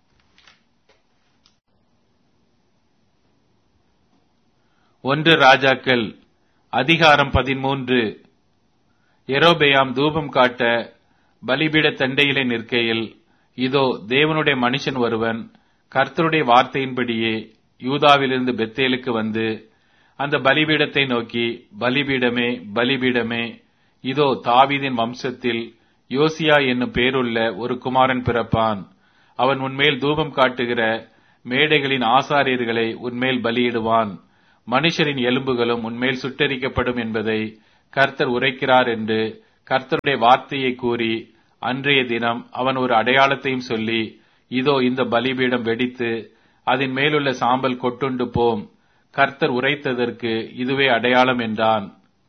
ஒன்று ராஜாக்கள் அதிகாரம் பதிமூன்று எரோபெயாம் தூபம் காட்ட பலிபீட தண்டையிலே நிற்கையில் இதோ தேவனுடைய மனுஷன் ஒருவன் கர்த்தருடைய வார்த்தையின்படியே யூதாவிலிருந்து பெத்தேலுக்கு வந்து அந்த பலிபீடத்தை நோக்கி பலிபீடமே பலிபீடமே இதோ தாவீதின் வம்சத்தில் யோசியா என்னும் பேருள்ள ஒரு குமாரன் பிறப்பான் அவன் உன்மேல் தூபம் காட்டுகிற மேடைகளின் ஆசாரியர்களை உன்மேல் பலியிடுவான் மனுஷரின் எலும்புகளும் உன்மேல் சுட்டரிக்கப்படும் என்பதை கர்த்தர் உரைக்கிறார் என்று கர்த்தருடைய வார்த்தையை கூறி அன்றைய தினம் அவன் ஒரு அடையாளத்தையும் சொல்லி இதோ இந்த பலிபீடம் வெடித்து அதன் மேலுள்ள சாம்பல் கொட்டுண்டு போம் கர்த்தர் உரைத்ததற்கு இதுவே அடையாளம் என்றான்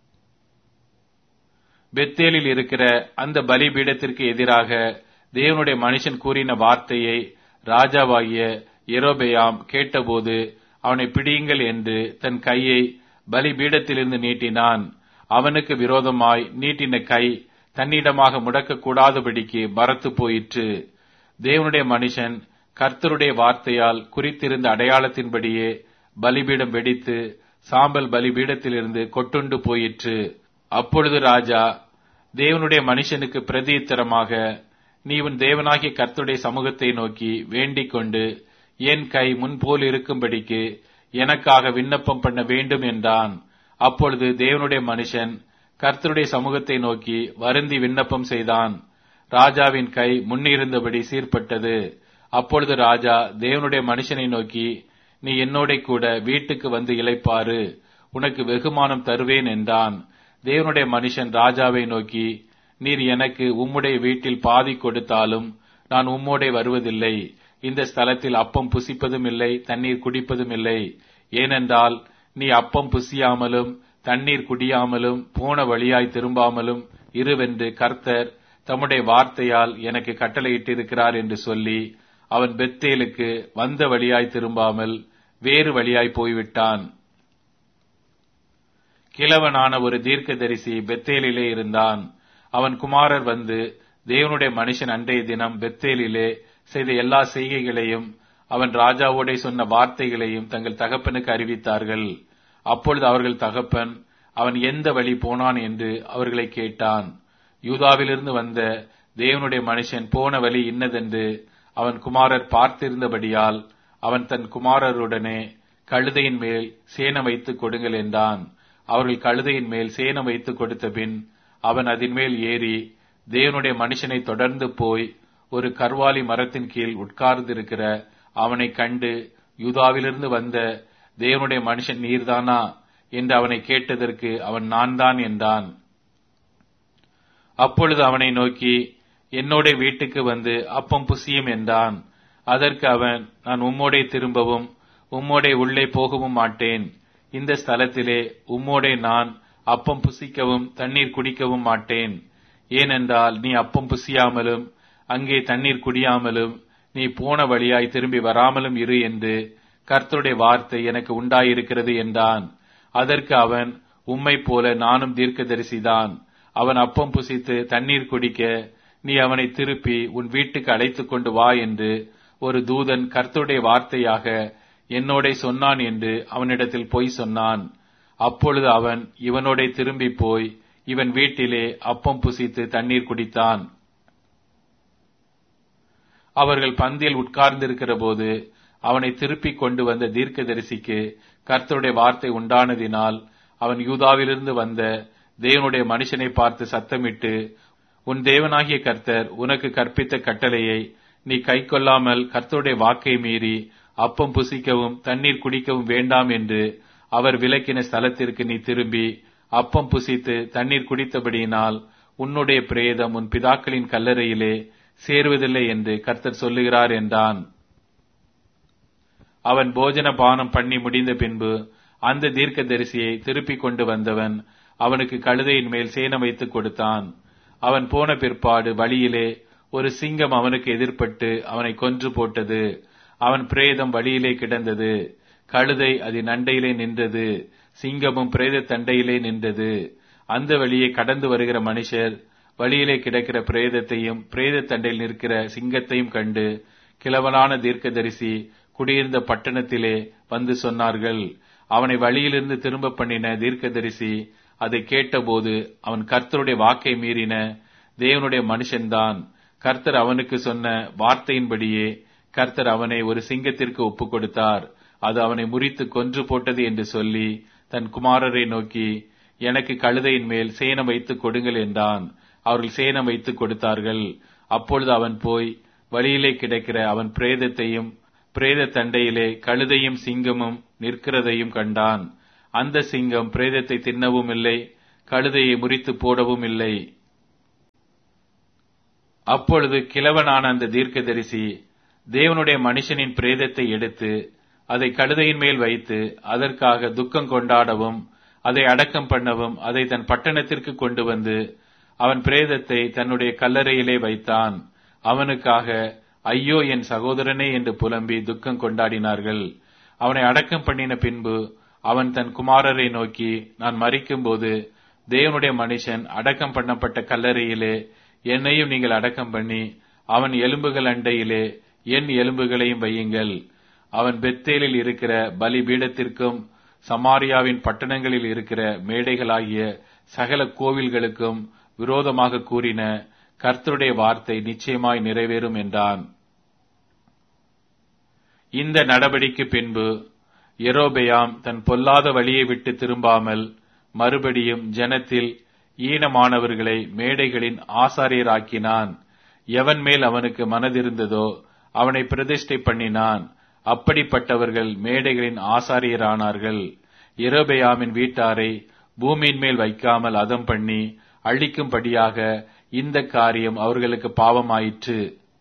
பெத்தேலில் இருக்கிற அந்த பலிபீடத்திற்கு எதிராக தேவனுடைய மனுஷன் கூறின வார்த்தையை ராஜாவாகிய எரோபெயாம் கேட்டபோது அவனை பிடியுங்கள் என்று தன் கையை பலிபீடத்திலிருந்து நீட்டினான் அவனுக்கு விரோதமாய் நீட்டின கை தன்னிடமாக முடக்கக்கூடாதபடிக்கு பரத்து போயிற்று தேவனுடைய மனுஷன் கர்த்தருடைய வார்த்தையால் குறித்திருந்த அடையாளத்தின்படியே பலிபீடம் வெடித்து சாம்பல் பலிபீடத்திலிருந்து கொட்டுண்டு போயிற்று அப்பொழுது ராஜா தேவனுடைய மனுஷனுக்கு பிரதியுத்தரமாக நீ உன் தேவனாகிய கர்த்தருடைய சமூகத்தை நோக்கி வேண்டிக் கொண்டு என் கை முன்போல் இருக்கும்படிக்கு எனக்காக விண்ணப்பம் பண்ண வேண்டும் என்றான் அப்பொழுது தேவனுடைய மனுஷன் கர்த்தருடைய சமூகத்தை நோக்கி வருந்தி விண்ணப்பம் செய்தான் ராஜாவின் கை முன்னிருந்தபடி சீர்பட்டது அப்பொழுது ராஜா தேவனுடைய மனுஷனை நோக்கி நீ என்னோட கூட வீட்டுக்கு வந்து இளைப்பாரு உனக்கு வெகுமானம் தருவேன் என்றான் தேவனுடைய மனுஷன் ராஜாவை நோக்கி நீர் எனக்கு உம்முடைய வீட்டில் பாதி கொடுத்தாலும் நான் உம்மோடே வருவதில்லை இந்த ஸ்தலத்தில் அப்பம் புசிப்பதும் இல்லை தண்ணீர் குடிப்பதும் இல்லை ஏனென்றால் நீ அப்பம் புசியாமலும் தண்ணீர் குடியாமலும் போன வழியாய் திரும்பாமலும் இருவென்று கர்த்தர் தம்முடைய வார்த்தையால் எனக்கு கட்டளையிட்டிருக்கிறார் என்று சொல்லி அவன் பெத்தேலுக்கு வந்த வழியாய் திரும்பாமல் வேறு வழியாய் போய்விட்டான் கிழவனான ஒரு தீர்க்கதரிசி பெத்தேலிலே இருந்தான் அவன் குமாரர் வந்து தேவனுடைய மனுஷன் அன்றைய தினம் பெத்தேலிலே செய்த எல்லா செய்கைகளையும் அவன் ராஜாவோடே சொன்ன வார்த்தைகளையும் தங்கள் தகப்பனுக்கு அறிவித்தார்கள் அப்பொழுது அவர்கள் தகப்பன் அவன் எந்த வழி போனான் என்று அவர்களை கேட்டான் யூதாவிலிருந்து வந்த தேவனுடைய மனுஷன் போன வழி இன்னதென்று அவன் குமாரர் பார்த்திருந்தபடியால் அவன் தன் குமாரருடனே கழுதையின் மேல் சேனம் வைத்துக் கொடுங்கள் என்றான் அவர்கள் கழுதையின் மேல் சேனம் வைத்துக் கொடுத்த பின் அவன் அதன் மேல் ஏறி தேவனுடைய மனுஷனை தொடர்ந்து போய் ஒரு கர்வாலி மரத்தின் கீழ் உட்கார்ந்திருக்கிற அவனை கண்டு யூதாவிலிருந்து வந்த தேவனுடைய மனுஷன் நீர்தானா என்று அவனை கேட்டதற்கு அவன் நான் தான் என்றான் அப்பொழுது அவனை நோக்கி என்னோட வீட்டுக்கு வந்து அப்பம் புசியும் என்றான் அதற்கு அவன் நான் உம்மோடே திரும்பவும் உம்மோடே உள்ளே போகவும் மாட்டேன் இந்த ஸ்தலத்திலே உம்மோடே நான் அப்பம் புசிக்கவும் தண்ணீர் குடிக்கவும் மாட்டேன் ஏனென்றால் நீ அப்பம் புசியாமலும் அங்கே தண்ணீர் குடியாமலும் நீ போன வழியாய் திரும்பி வராமலும் இரு என்று கர்த்தருடைய வார்த்தை எனக்கு உண்டாயிருக்கிறது என்றான் அதற்கு அவன் உம்மை போல நானும் தீர்க்கதரிசிதான் அவன் அப்பம் புசித்து தண்ணீர் குடிக்க நீ அவனை திருப்பி உன் வீட்டுக்கு அழைத்துக் கொண்டு வா என்று ஒரு தூதன் கர்த்தருடைய வார்த்தையாக என்னோட சொன்னான் என்று அவனிடத்தில் பொய் சொன்னான் அப்பொழுது அவன் இவனோட திரும்பி போய் இவன் வீட்டிலே அப்பம் புசித்து தண்ணீர் குடித்தான் அவர்கள் பந்தியில் உட்கார்ந்திருக்கிற போது அவனை திருப்பிக் கொண்டு வந்த தீர்க்கதரிசிக்கு கர்த்தருடைய வார்த்தை உண்டானதினால் அவன் யூதாவிலிருந்து வந்த தேவனுடைய மனுஷனை பார்த்து சத்தமிட்டு உன் தேவனாகிய கர்த்தர் உனக்கு கற்பித்த கட்டளையை நீ கைக்கொள்ளாமல் கர்த்தருடைய வாக்கை மீறி அப்பம் புசிக்கவும் தண்ணீர் குடிக்கவும் வேண்டாம் என்று அவர் விலக்கின ஸ்தலத்திற்கு நீ திரும்பி அப்பம் புசித்து தண்ணீர் குடித்தபடியினால் உன்னுடைய பிரேதம் உன் பிதாக்களின் கல்லறையிலே சேருவதில்லை என்று கர்த்தர் சொல்லுகிறார் என்றான் அவன் போஜன பானம் பண்ணி முடிந்த பின்பு அந்த தீர்க்கதரிசியை திருப்பிக் கொண்டு வந்தவன் அவனுக்கு கழுதையின் மேல் சேனம் வைத்துக் கொடுத்தான் அவன் போன பிற்பாடு வழியிலே ஒரு சிங்கம் அவனுக்கு எதிர்ப்பட்டு அவனை கொன்று போட்டது அவன் பிரேதம் வழியிலே கிடந்தது கழுதை அதன் அண்டையிலே நின்றது சிங்கமும் பிரேத தண்டையிலே நின்றது அந்த வழியே கடந்து வருகிற மனுஷர் வழியிலே கிடக்கிற பிரேதத்தையும் பிரேத தண்டையில் நிற்கிற சிங்கத்தையும் கண்டு கிழவனான தீர்க்கதரிசி குடியிருந்த பட்டணத்திலே வந்து சொன்னார்கள் அவனை வழியிலிருந்து திரும்ப பண்ணின தீர்க்கதரிசி அதை கேட்டபோது அவன் கர்த்தருடைய வாக்கை மீறின தேவனுடைய மனுஷன்தான் கர்த்தர் அவனுக்கு சொன்ன வார்த்தையின்படியே கர்த்தர் அவனை ஒரு சிங்கத்திற்கு ஒப்புக் கொடுத்தார் அது அவனை முறித்து கொன்று போட்டது என்று சொல்லி தன் குமாரரை நோக்கி எனக்கு கழுதையின் மேல் சேனம் வைத்துக் கொடுங்கள் என்றான் அவர்கள் சேனம் வைத்துக் கொடுத்தார்கள் அப்பொழுது அவன் போய் வழியிலே கிடக்கிற அவன் பிரேதத்தையும் பிரேத தண்டையிலே கழுதையும் சிங்கமும் நிற்கிறதையும் கண்டான் அந்த சிங்கம் பிரேதத்தை தின்னவும் இல்லை கழுதையை முறித்து போடவும் இல்லை அப்பொழுது கிழவனான அந்த தீர்க்கதரிசி தேவனுடைய மனுஷனின் பிரேதத்தை எடுத்து அதை கழுதையின் மேல் வைத்து அதற்காக துக்கம் கொண்டாடவும் அதை அடக்கம் பண்ணவும் அதை தன் பட்டணத்திற்கு கொண்டு வந்து அவன் பிரேதத்தை தன்னுடைய கல்லறையிலே வைத்தான் அவனுக்காக ஐயோ என் சகோதரனே என்று புலம்பி துக்கம் கொண்டாடினார்கள் அவனை அடக்கம் பண்ணின பின்பு அவன் தன் குமாரரை நோக்கி நான் மறிக்கும்போது தேவனுடைய மனுஷன் அடக்கம் பண்ணப்பட்ட கல்லறையிலே என்னையும் நீங்கள் அடக்கம் பண்ணி அவன் எலும்புகள் அண்டையிலே என் எலும்புகளையும் வையுங்கள் அவன் பெத்தேலில் இருக்கிற பலி பீடத்திற்கும் சமாரியாவின் பட்டணங்களில் இருக்கிற மேடைகளாகிய சகல கோவில்களுக்கும் விரோதமாக கூறின கர்த்தருடைய வார்த்தை நிச்சயமாய் நிறைவேறும் என்றான் இந்த நடவடிக்கை பின்பு எரோபெயாம் தன் பொல்லாத வழியை விட்டு திரும்பாமல் மறுபடியும் ஜனத்தில் ஈனமானவர்களை மேடைகளின் ஆசாரியராக்கினான் எவன் மேல் அவனுக்கு மனதிருந்ததோ அவனை பிரதிஷ்டை பண்ணினான் அப்படிப்பட்டவர்கள் மேடைகளின் ஆசாரியரானார்கள் எரோபெயாமின் வீட்டாரை பூமியின் மேல் வைக்காமல் அதம் பண்ணி அழிக்கும்படியாக இந்த காரியம் அவர்களுக்கு பாவமாயிற்று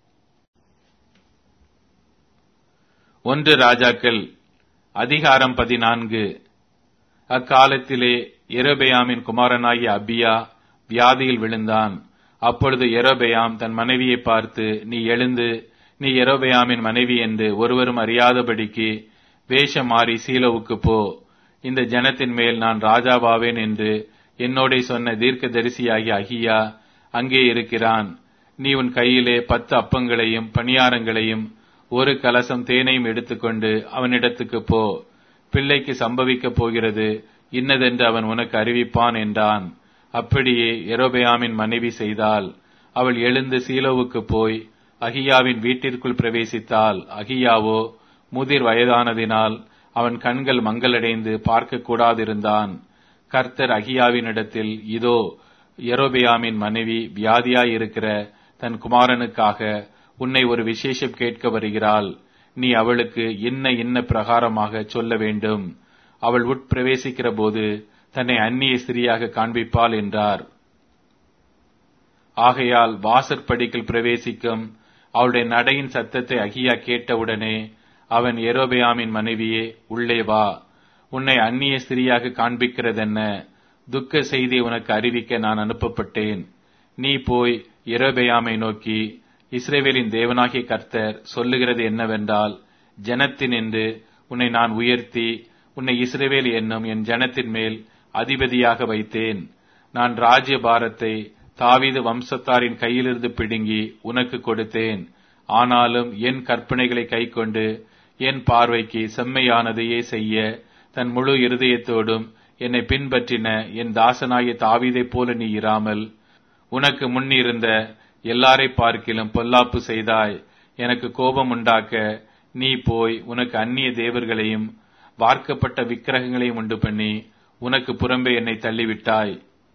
ஒன்று ராஜாக்கள் அதிகாரம் பதினான்கு அக்காலத்திலே எரோபெயாமின் குமாரனாகிய அபியா வியாதியில் விழுந்தான் அப்பொழுது எரோபெயாம் தன் மனைவியை பார்த்து நீ எழுந்து நீ எரோபெயாமின் மனைவி என்று ஒருவரும் அறியாதபடிக்கு வேஷம் மாறி சீலோவுக்கு போ இந்த ஜனத்தின் மேல் நான் ராஜாவாவேன் என்று என்னோட சொன்ன தீர்க்க தரிசியாகிய அகியா அங்கே இருக்கிறான் நீ உன் கையிலே பத்து அப்பங்களையும் பணியாரங்களையும் ஒரு கலசம் தேனையும் எடுத்துக்கொண்டு அவனிடத்துக்கு போ பிள்ளைக்கு சம்பவிக்கப் போகிறது இன்னதென்று அவன் உனக்கு அறிவிப்பான் என்றான் அப்படியே எரோபெயாமின் மனைவி செய்தால் அவள் எழுந்து சீலோவுக்கு போய் அகியாவின் வீட்டிற்குள் பிரவேசித்தாள் அகியாவோ முதிர் வயதானதினால் அவன் கண்கள் மங்களடைந்து பார்க்க கூடாதிருந்தான் கர்த்தர் அகியாவினிடத்தில் இதோ எரோபெயாமின் மனைவி வியாதியாயிருக்கிற தன் குமாரனுக்காக உன்னை ஒரு விசேஷம் கேட்க வருகிறாள் நீ அவளுக்கு இன்ன இன்ன பிரகாரமாக சொல்ல வேண்டும் அவள் உட்பிரவேசிக்கிற போது தன்னை அந்நிய ஸ்திரியாக காண்பிப்பாள் என்றார் ஆகையால் வாசற்படிக்குள் பிரவேசிக்கும் அவளுடைய நடையின் சத்தத்தை அகியா கேட்டவுடனே அவன் எரோபெயாமின் மனைவியே உள்ளே வா உன்னை அந்நிய ஸ்திரியாக காண்பிக்கிறதென்ன துக்க செய்தி உனக்கு அறிவிக்க நான் அனுப்பப்பட்டேன் நீ போய் எரோபெயாமை நோக்கி இஸ்ரேவேலின் தேவனாகிய கர்த்தர் சொல்லுகிறது என்னவென்றால் ஜனத்தின் என்று உன்னை நான் உயர்த்தி உன்னை இஸ்ரேவேல் என்னும் என் ஜனத்தின் மேல் அதிபதியாக வைத்தேன் நான் ராஜ்ய பாரத்தை தாவீது வம்சத்தாரின் கையிலிருந்து பிடுங்கி உனக்கு கொடுத்தேன் ஆனாலும் என் கற்பனைகளை கைக்கொண்டு என் பார்வைக்கு செம்மையானதையே செய்ய தன் முழு இருதயத்தோடும் என்னை பின்பற்றின என் தாசனாகிய தாவீதைப் போல நீ இராமல் உனக்கு முன்னிருந்த எல்லாரை பார்க்கிலும் பொல்லாப்பு செய்தாய் எனக்கு கோபம் உண்டாக்க நீ போய் உனக்கு அந்நிய தேவர்களையும் வார்க்கப்பட்ட விக்கிரகங்களையும் உண்டு பண்ணி உனக்கு புறம்பே என்னை தள்ளிவிட்டாய்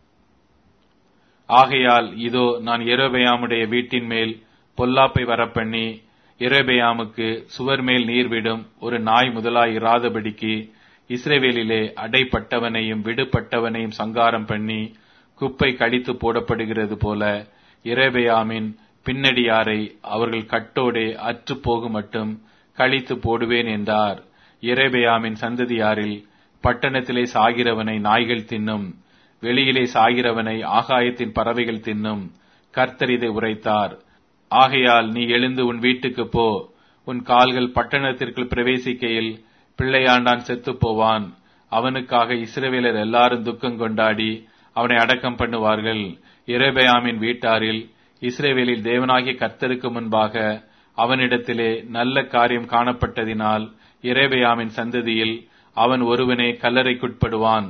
ஆகையால் இதோ நான் எரோபெயாமுடைய வீட்டின் மேல் பொல்லாப்பை வரப்பண்ணி எரோபெயாமுக்கு சுவர் மேல் நீர் விடும் ஒரு நாய் முதலாய் இராதபடிக்கு இஸ்ரேவேலிலே அடைப்பட்டவனையும் விடுபட்டவனையும் சங்காரம் பண்ணி குப்பை கடித்து போடப்படுகிறது போல இரேபெயாமின் பின்னடியாரை அவர்கள் கட்டோடே அற்று போகும் மட்டும் கழித்து போடுவேன் என்றார் இரேபெயாமின் சந்ததியாரில் பட்டணத்திலே சாகிறவனை நாய்கள் தின்னும் வெளியிலே சாகிறவனை ஆகாயத்தின் பறவைகள் தின்னும் கர்த்தர் இதை உரைத்தார் ஆகையால் நீ எழுந்து உன் வீட்டுக்கு போ உன் கால்கள் பட்டணத்திற்குள் பிரவேசிக்கையில் பிள்ளையாண்டான் செத்துப் போவான் அவனுக்காக இஸ்ரவேலர் எல்லாரும் துக்கம் கொண்டாடி அவனை அடக்கம் பண்ணுவார்கள் இரேபயாமின் வீட்டாரில் இஸ்ரேவேலில் தேவனாகிய கர்த்தருக்கு முன்பாக அவனிடத்திலே நல்ல காரியம் காணப்பட்டதினால் இரேபயாமின் சந்ததியில் அவன் ஒருவனே கல்லறைக்குட்படுவான்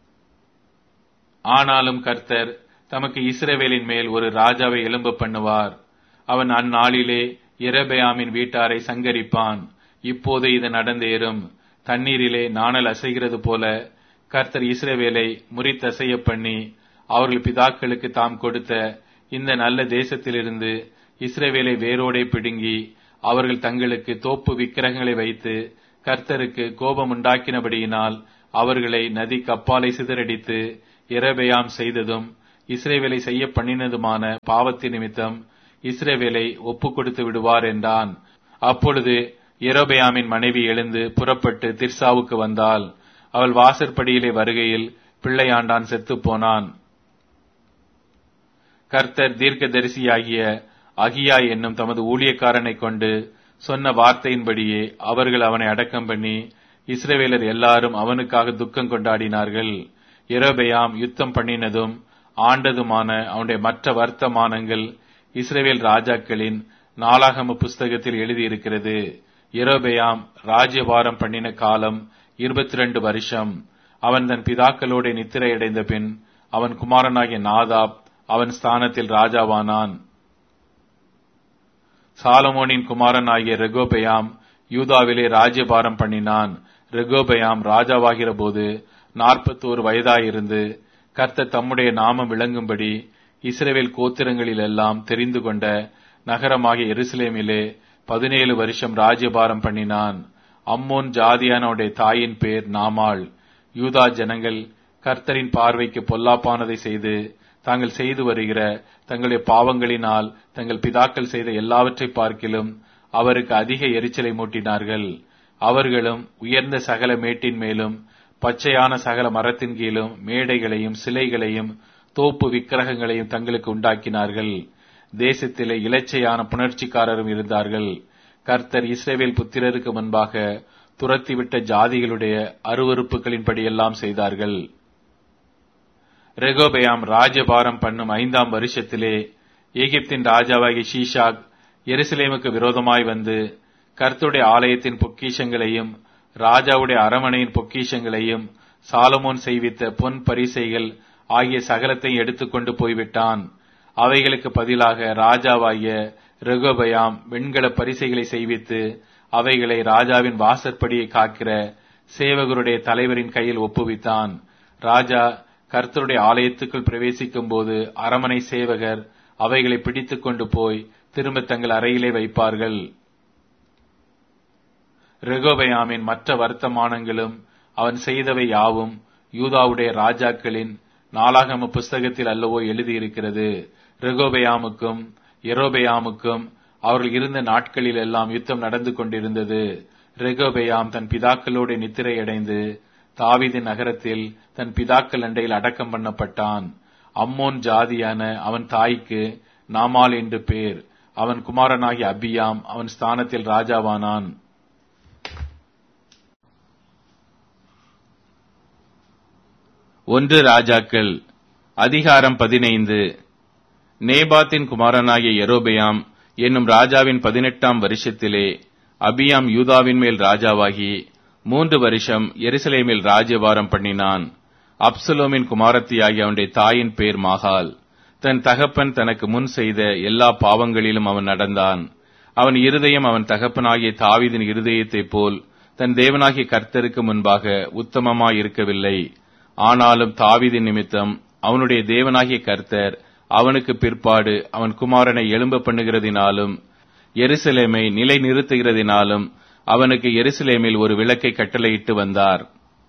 ஆனாலும் கர்த்தர் தமக்கு இஸ்ரவேலின் மேல் ஒரு ராஜாவை எழும்ப பண்ணுவார் அவன் அந்நாளிலே இரபயாமின் வீட்டாரை சங்கரிப்பான் இப்போது இது நடந்தேறும் தண்ணீரிலே நாணல் அசைகிறது போல கர்த்தர் இஸ்ரவேலை முறித்தசைய பண்ணி அவர்கள் பிதாக்களுக்கு தாம் கொடுத்த இந்த நல்ல தேசத்திலிருந்து இஸ்ரவேலை வேரோடே பிடுங்கி அவர்கள் தங்களுக்கு தோப்பு விக்கிரகங்களை வைத்து கர்த்தருக்கு கோபம் உண்டாக்கினபடியினால் அவர்களை நதி கப்பாலை சிதறடித்து இரபெயாம் செய்ததும் இஸ்ரேவேலை செய்ய பண்ணினதுமான பாவத்தின் நிமித்தம் இஸ்ரேவேலை ஒப்புக் கொடுத்து விடுவார் என்றான் அப்பொழுது எரோபெயாமின் மனைவி எழுந்து புறப்பட்டு திர்சாவுக்கு வந்தாள் அவள் வாசற்படியிலே வருகையில் பிள்ளையாண்டான் செத்துப் போனான் கர்த்தர் தீர்க்கதரிசியாகிய அகியா என்னும் தமது ஊழியக்காரனை கொண்டு சொன்ன வார்த்தையின்படியே அவர்கள் அவனை அடக்கம் பண்ணி இஸ்ரவேலர் எல்லாரும் அவனுக்காக துக்கம் கொண்டாடினார்கள் எரோபெயாம் யுத்தம் பண்ணினதும் ஆண்டதுமான அவனுடைய மற்ற வர்த்தமானங்கள் இஸ்ரேவேல் ராஜாக்களின் நாளாகம புஸ்தகத்தில் எழுதியிருக்கிறது எரோபெயாம் ராஜ்யபாரம் பண்ணின காலம் இருபத்தி ரெண்டு வருஷம் அவன் தன் பிதாக்களோட நித்திரையடைந்த பின் அவன் குமாரனாகிய நாதாப் அவன் ஸ்தானத்தில் ராஜாவானான் சாலமோனின் குமாரனாகிய ரெகோபெயாம் யூதாவிலே ராஜ்யபாரம் பண்ணினான் ரெகோபெயாம் ராஜாவாகிற போது நாற்பத்தோரு வயதாயிருந்து கர்த்தர் தம்முடைய நாமம் விளங்கும்படி இஸ்ரேவேல் கோத்திரங்களில் எல்லாம் தெரிந்து கொண்ட நகரமாகிய எருசலேமிலே பதினேழு வருஷம் ராஜ்யபாரம் பண்ணினான் அம்மோன் ஜாதியானவுடைய தாயின் பேர் நாமாள் யூதா ஜனங்கள் கர்த்தரின் பார்வைக்கு பொல்லாப்பானதை செய்து தாங்கள் செய்து வருகிற தங்களுடைய பாவங்களினால் தங்கள் பிதாக்கள் செய்த எல்லாவற்றை பார்க்கிலும் அவருக்கு அதிக எரிச்சலை மூட்டினார்கள் அவர்களும் உயர்ந்த சகல மேட்டின் மேலும் பச்சையான சகல மரத்தின் கீழும் மேடைகளையும் சிலைகளையும் தோப்பு விக்கிரகங்களையும் தங்களுக்கு உண்டாக்கினார்கள் தேசத்திலே இலச்சையான புணர்ச்சிக்காரரும் இருந்தார்கள் கர்த்தர் இஸ்ரேவேல் புத்திரருக்கு முன்பாக துரத்திவிட்ட ஜாதிகளுடைய அருவறுப்புகளின்படியெல்லாம் செய்தார்கள் ரெகோபயாம் ராஜபாரம் பண்ணும் ஐந்தாம் வருஷத்திலே எகிப்தின் ராஜாவாகிய ஷீஷாக் எருசலேமுக்கு விரோதமாய் வந்து கர்த்துடைய ஆலயத்தின் பொக்கிஷங்களையும் ராஜாவுடைய அரமனையின் பொக்கிஷங்களையும் சாலமோன் செய்வித்த பொன் பரிசைகள் ஆகிய சகலத்தை எடுத்துக்கொண்டு போய்விட்டான் அவைகளுக்கு பதிலாக ராஜாவாகிய ரெகோபயாம் வெண்கல பரிசைகளை செய்வித்து அவைகளை ராஜாவின் வாசற்படியை காக்கிற சேவகருடைய தலைவரின் கையில் ஒப்புவித்தான் ராஜா கர்த்தருடைய ஆலயத்துக்குள் பிரவேசிக்கும் போது அரமனை சேவகர் அவைகளை பிடித்துக் கொண்டு போய் திரும்ப தங்கள் அறையிலே வைப்பார்கள் ரெகோபயாமின் மற்ற வர்த்தமானங்களும் அவன் செய்தவை யாவும் யூதாவுடைய ராஜாக்களின் நாளாகம புஸ்தகத்தில் அல்லவோ எழுதியிருக்கிறது ரெகோபயாமுக்கும் எரோபயாமுக்கும் அவர்கள் இருந்த நாட்களில் எல்லாம் யுத்தம் நடந்து கொண்டிருந்தது ரெகோபயாம் தன் பிதாக்களோடு நித்திரையடைந்து தாவிதின் நகரத்தில் தன் பிதாக்கள் அண்டையில் அடக்கம் பண்ணப்பட்டான் அம்மோன் ஜாதியான அவன் தாய்க்கு நாமால் என்று பேர் அவன் குமாரனாகிய அபியாம் அவன் ஸ்தானத்தில் ராஜாவானான் ஒன்று ராஜாக்கள் அதிகாரம் பதினைந்து நேபாத்தின் குமாரனாகிய எரோபெயாம் என்னும் ராஜாவின் பதினெட்டாம் வருஷத்திலே அபியாம் யூதாவின் மேல் ராஜாவாகி மூன்று வருஷம் எருசலேமில் ராஜ்யபாரம் பண்ணினான் அப்சலோமின் குமாரத்தியாகிய அவனுடைய தாயின் பேர் மாகால் தன் தகப்பன் தனக்கு முன் செய்த எல்லா பாவங்களிலும் அவன் நடந்தான் அவன் இருதயம் அவன் தகப்பனாகிய தாவிதின் இருதயத்தைப் போல் தன் தேவனாகிய கர்த்தருக்கு முன்பாக உத்தமமாய் இருக்கவில்லை ஆனாலும் தாவிதின் நிமித்தம் அவனுடைய தேவனாகிய கர்த்தர் அவனுக்கு பிற்பாடு அவன் குமாரனை எழும்ப பண்ணுகிறதினாலும் எருசலேமை நிலை நிறுத்துகிறதினாலும் அவனுக்கு எருசலேமில் ஒரு விளக்கை கட்டளையிட்டு வந்தார்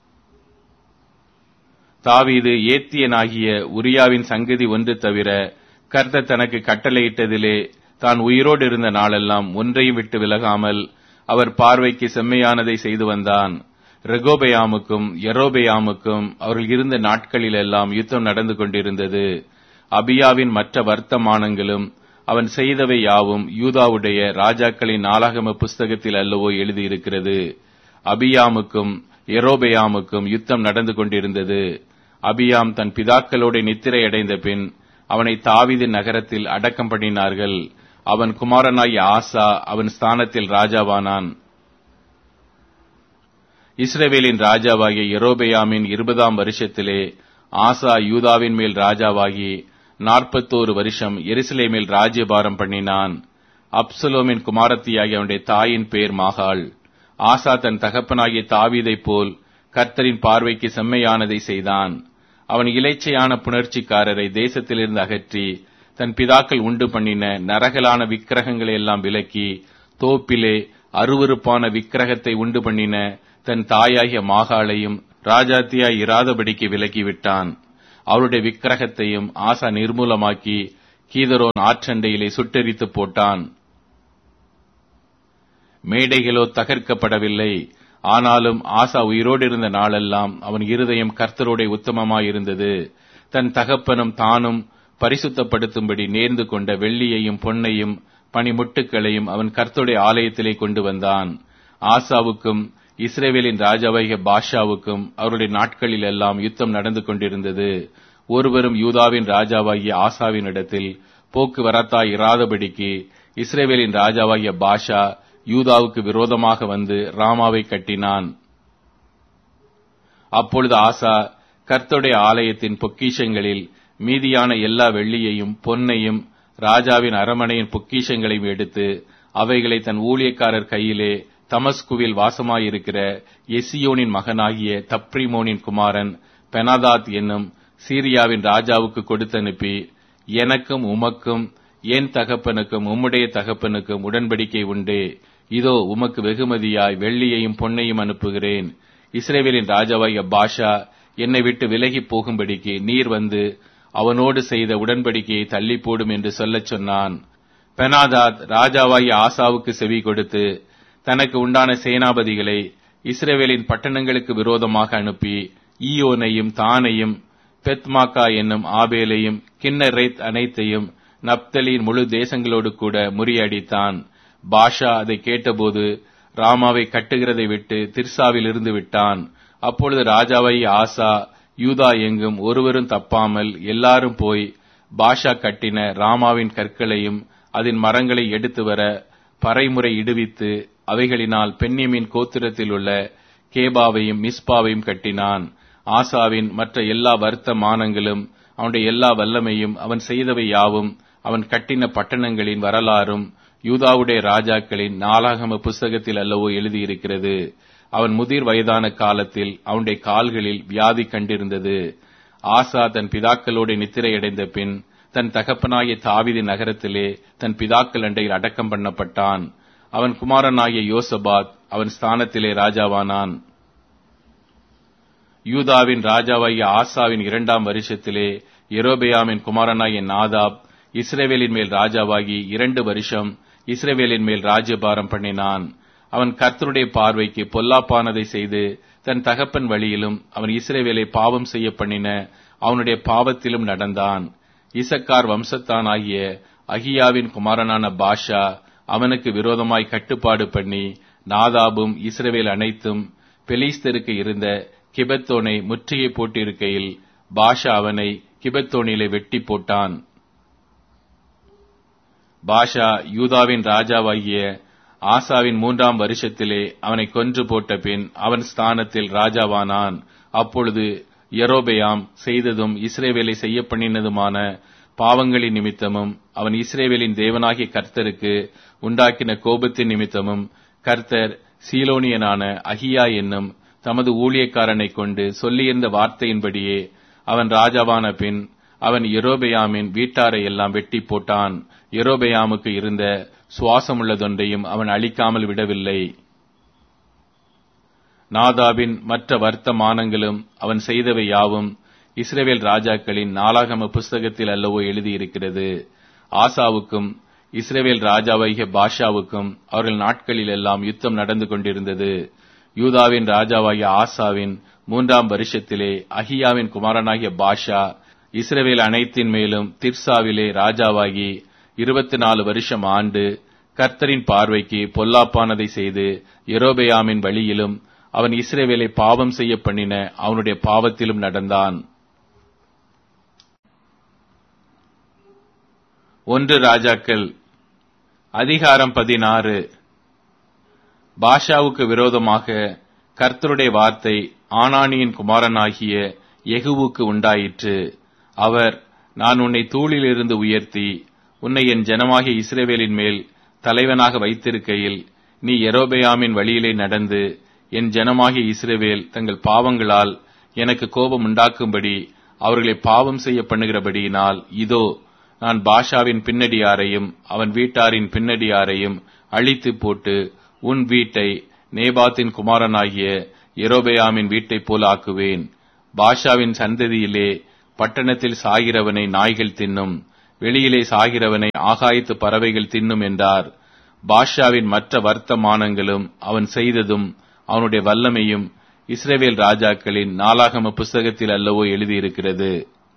தாவீது ஏத்தியனாகிய உரியாவின் சங்கதி ஒன்று தவிர கர்த்தர் தனக்கு கட்டளையிட்டதிலே தான் உயிரோடு இருந்த நாளெல்லாம் ஒன்றையும் விட்டு விலகாமல் அவர் பார்வைக்கு செம்மையானதை செய்து வந்தான் ரெகோபயாமுக்கும் எரோபயாமுக்கும் அவர்கள் இருந்த நாட்களிலெல்லாம் யுத்தம் நடந்து கொண்டிருந்தது அபியாவின் மற்ற வர்த்தமானங்களும் அவன் செய்தவை யாவும் யூதாவுடைய ராஜாக்களின் நாளாகம புஸ்தகத்தில் அல்லவோ எழுதியிருக்கிறது அபியாமுக்கும் எரோபயாமுக்கும் யுத்தம் நடந்து கொண்டிருந்தது அபியாம் தன் பிதாக்களோடு நித்திரை அடைந்த பின் அவனை தாவிதின் நகரத்தில் அடக்கம் பண்ணினார்கள் அவன் குமாரனாய் ஆசா அவன் ஸ்தானத்தில் ராஜாவானான் இஸ்ரவேலின் ராஜாவாகிய எரோபெயாமின் இருபதாம் வருஷத்திலே ஆசா யூதாவின் மேல் ராஜாவாகி நாற்பத்தோரு வருஷம் எருசலேமில் ராஜ்யபாரம் பண்ணினான் அப்சலோமின் குமாரத்தியாகிய அவனுடைய தாயின் பேர் மாகாள் ஆசா தன் தகப்பனாகிய தாவீதைப் போல் கர்த்தரின் பார்வைக்கு செம்மையானதை செய்தான் அவன் இலைச்சையான புணர்ச்சிக்காரரை தேசத்திலிருந்து அகற்றி தன் பிதாக்கள் உண்டு பண்ணின நரகலான விக்கிரகங்களை எல்லாம் விலக்கி தோப்பிலே அருவருப்பான விக்கிரகத்தை உண்டு பண்ணின தன் தாயாகிய மாகாளையும் ராஜாத்தியாய் இராதபடிக்கு விலக்கிவிட்டான் அவருடைய விக்கிரகத்தையும் ஆசா நிர்மூலமாக்கி கீதரோன் ஆற்றண்டையிலே சுட்டெரித்து போட்டான் மேடைகளோ தகர்க்கப்படவில்லை ஆனாலும் ஆசா உயிரோடு இருந்த நாளெல்லாம் அவன் இருதயம் கர்த்தரோட உத்தமமாயிருந்தது தன் தகப்பனும் தானும் பரிசுத்தப்படுத்தும்படி நேர்ந்து கொண்ட வெள்ளியையும் பொன்னையும் பனிமுட்டுக்களையும் அவன் கர்த்தருடைய ஆலயத்திலே கொண்டு வந்தான் ஆசாவுக்கும் இஸ்ரேவேலின் ராஜாவாகிய பாஷாவுக்கும் அவருடைய நாட்களில் எல்லாம் யுத்தம் நடந்து கொண்டிருந்தது ஒருவரும் யூதாவின் ராஜாவாகிய ஆசாவின் இடத்தில் போக்குவரத்தாய் இராதபடிக்கு இஸ்ரேவேலின் ராஜாவாகிய பாஷா யூதாவுக்கு விரோதமாக வந்து ராமாவை கட்டினான் அப்பொழுது ஆசா கர்த்தருடைய ஆலயத்தின் பொக்கிஷங்களில் மீதியான எல்லா வெள்ளியையும் பொன்னையும் ராஜாவின் அரமனையின் பொக்கிஷங்களையும் எடுத்து அவைகளை தன் ஊழியக்காரர் கையிலே தமஸ்குவில் வாசமாயிருக்கிற எசியோனின் மகனாகிய தப்ரிமோனின் குமாரன் பெனாதாத் என்னும் சீரியாவின் ராஜாவுக்கு கொடுத்தனுப்பி எனக்கும் உமக்கும் என் தகப்பனுக்கும் உம்முடைய தகப்பனுக்கும் உடன்படிக்கை உண்டே இதோ உமக்கு வெகுமதியாய் வெள்ளியையும் பொன்னையும் அனுப்புகிறேன் இஸ்ரேவேலின் ராஜாவாகிய பாஷா என்னை விட்டு விலகி போகும்படிக்கு நீர் வந்து அவனோடு செய்த உடன்படிக்கையை தள்ளி போடும் என்று சொல்லச் சொன்னான் பெனாதாத் ராஜாவாகிய ஆசாவுக்கு செவி கொடுத்து தனக்கு உண்டான சேனாபதிகளை இஸ்ரேவேலின் பட்டணங்களுக்கு விரோதமாக அனுப்பி ஈயோனையும் தானையும் பெத்மாக்கா என்னும் ஆபேலையும் கிண்ணரைத் அனைத்தையும் நப்தலியின் முழு தேசங்களோடு கூட முறியடித்தான் பாஷா அதை கேட்டபோது ராமாவை கட்டுகிறதை விட்டு திர்சாவில் இருந்து விட்டான் அப்பொழுது ராஜாவை ஆசா யூதா எங்கும் ஒருவரும் தப்பாமல் எல்லாரும் போய் பாஷா கட்டின ராமாவின் கற்களையும் அதன் மரங்களை எடுத்து வர பறைமுறை இடுவித்து அவைகளினால் பெண்ணியமின் கோத்திரத்தில் உள்ள கேபாவையும் மிஸ்பாவையும் கட்டினான் ஆசாவின் மற்ற எல்லா வருத்த மானங்களும் அவனுடைய எல்லா வல்லமையும் அவன் செய்தவை யாவும் அவன் கட்டின பட்டணங்களின் வரலாறும் யூதாவுடைய ராஜாக்களின் நாளாகம புஸ்தகத்தில் அல்லவோ எழுதியிருக்கிறது அவன் முதிர் வயதான காலத்தில் அவனுடைய கால்களில் வியாதி கண்டிருந்தது ஆசா தன் பிதாக்களோடு நித்திரையடைந்த பின் தன் தகப்பனாகிய தாவிதி நகரத்திலே தன் பிதாக்கள் அண்டையில் அடக்கம் பண்ணப்பட்டான் அவன் குமாரனாகிய யோசபாத் அவன் ஸ்தானத்திலே ராஜாவானான் யூதாவின் ராஜாவாகிய ஆசாவின் இரண்டாம் வருஷத்திலே எரோபெயாமின் குமாரனாகிய நாதாப் இஸ்ரேவேலின் மேல் ராஜாவாகி இரண்டு வருஷம் இஸ்ரேவேலின் மேல் ராஜ்யபாரம் பண்ணினான் அவன் கர்த்தருடைய பார்வைக்கு பொல்லாப்பானதை செய்து தன் தகப்பன் வழியிலும் அவன் இஸ்ரேவேலை பாவம் செய்ய பண்ணின அவனுடைய பாவத்திலும் நடந்தான் இசக்கார் வம்சத்தான் ஆகிய அகியாவின் குமாரனான பாஷா அவனுக்கு விரோதமாய் கட்டுப்பாடு பண்ணி நாதாபும் இஸ்ரேவேல் அனைத்தும் பெலிஸ்தருக்கு இருந்த கிபத்தோனை முற்றுகை போட்டிருக்கையில் பாஷா அவனை கிபத்தோனிலே வெட்டி போட்டான் பாஷா யூதாவின் ராஜாவாகிய ஆசாவின் மூன்றாம் வருஷத்திலே அவனை கொன்று போட்ட பின் அவன் ஸ்தானத்தில் ராஜாவானான் அப்பொழுது எரோபெயாம் செய்ததும் இஸ்ரேவேலை செய்ய பண்ணினதுமான பாவங்களின் நிமித்தமும் அவன் இஸ்ரேவேலின் தேவனாகிய கர்த்தருக்கு உண்டாக்கின கோபத்தின் நிமித்தமும் கர்த்தர் சீலோனியனான அகியா என்னும் தமது ஊழியக்காரனை கொண்டு சொல்லியிருந்த வார்த்தையின்படியே அவன் ராஜாவான பின் அவன் எரோபெயாமின் வீட்டாரை எல்லாம் வெட்டி போட்டான் எரோபெயாமுக்கு இருந்த சுவாசமுள்ளதொன்றையும் அவன் அழிக்காமல் விடவில்லை நாதாபின் மற்ற வர்த்தமானங்களும் அவன் செய்தவை யாவும் இஸ்ரேவேல் ராஜாக்களின் நாளாகம புஸ்தகத்தில் அல்லவோ எழுதியிருக்கிறது ஆசாவுக்கும் இஸ்ரேவேல் ராஜாவாகிய பாஷாவுக்கும் அவர்கள் நாட்களில் எல்லாம் யுத்தம் நடந்து கொண்டிருந்தது யூதாவின் ராஜாவாகிய ஆசாவின் மூன்றாம் வருஷத்திலே அகியாவின் குமாரனாகிய பாஷா இஸ்ரவேல் அனைத்தின் மேலும் திர்சாவிலே ராஜாவாகி இருபத்தி நாலு வருஷம் ஆண்டு கர்த்தரின் பார்வைக்கு பொல்லாப்பானதை செய்து எரோபெயாமின் வழியிலும் அவன் இஸ்ரேவேலை பாவம் செய்ய பண்ணின அவனுடைய பாவத்திலும் நடந்தான் ஒன்று ராஜாக்கள் அதிகாரம் பதினாறு பாஷாவுக்கு விரோதமாக கர்த்தருடைய வார்த்தை ஆனானியின் குமாரனாகிய எகுவுக்கு உண்டாயிற்று அவர் நான் உன்னை தூளிலிருந்து உயர்த்தி உன்னை என் ஜனமாகிய இஸ்ரேவேலின் மேல் தலைவனாக வைத்திருக்கையில் நீ எரோபெயாமின் வழியிலே நடந்து என் ஜனமாகிய இஸ்ரேவேல் தங்கள் பாவங்களால் எனக்கு கோபம் உண்டாக்கும்படி அவர்களை பாவம் செய்ய பண்ணுகிறபடியினால் இதோ நான் பாஷாவின் பின்னடியாரையும் அவன் வீட்டாரின் பின்னடியாரையும் அழித்து போட்டு உன் வீட்டை நேபாத்தின் குமாரனாகிய எரோபெயாமின் வீட்டைப் போல் ஆக்குவேன் பாஷாவின் சந்ததியிலே பட்டணத்தில் சாகிறவனை நாய்கள் தின்னும் வெளியிலே சாகிறவனை ஆகாயத்து பறவைகள் தின்னும் என்றார் பாஷாவின் மற்ற வர்த்தமானங்களும் அவன் செய்ததும் அவனுடைய வல்லமையும் இஸ்ரேவேல் ராஜாக்களின் நாளாகம புஸ்தகத்தில் அல்லவோ எழுதியிருக்கிறது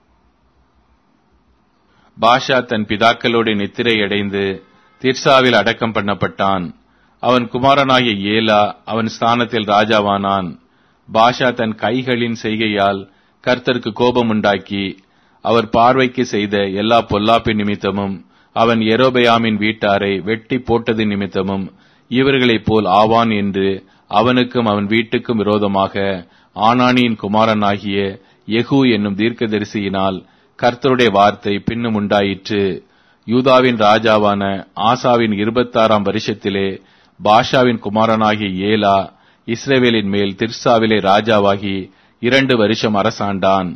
பாஷா தன் பிதாக்களோடு நித்திரையடைந்து திர்சாவில் அடக்கம் பண்ணப்பட்டான் அவன் குமாரனாகிய ஏலா அவன் ஸ்தானத்தில் ராஜாவானான் பாஷா தன் கைகளின் செய்கையால் கர்த்தருக்கு கோபம் உண்டாக்கி அவர் பார்வைக்கு செய்த எல்லா பொல்லாப்பின் நிமித்தமும் அவன் எரோபயாமின் வீட்டாரை வெட்டி போட்டது நிமித்தமும் இவர்களைப் போல் ஆவான் என்று அவனுக்கும் அவன் வீட்டுக்கும் விரோதமாக ஆனானியின் குமாரனாகிய எகு என்னும் தீர்க்கதரிசியினால் கர்த்தருடைய வார்த்தை பின்னும் உண்டாயிற்று யூதாவின் ராஜாவான ஆசாவின் இருபத்தாறாம் வருஷத்திலே பாஷாவின் குமாரனாகிய ஏலா இஸ்ரேவேலின் மேல் திர்சாவிலே ராஜாவாகி இரண்டு வருஷம் அரசாண்டான்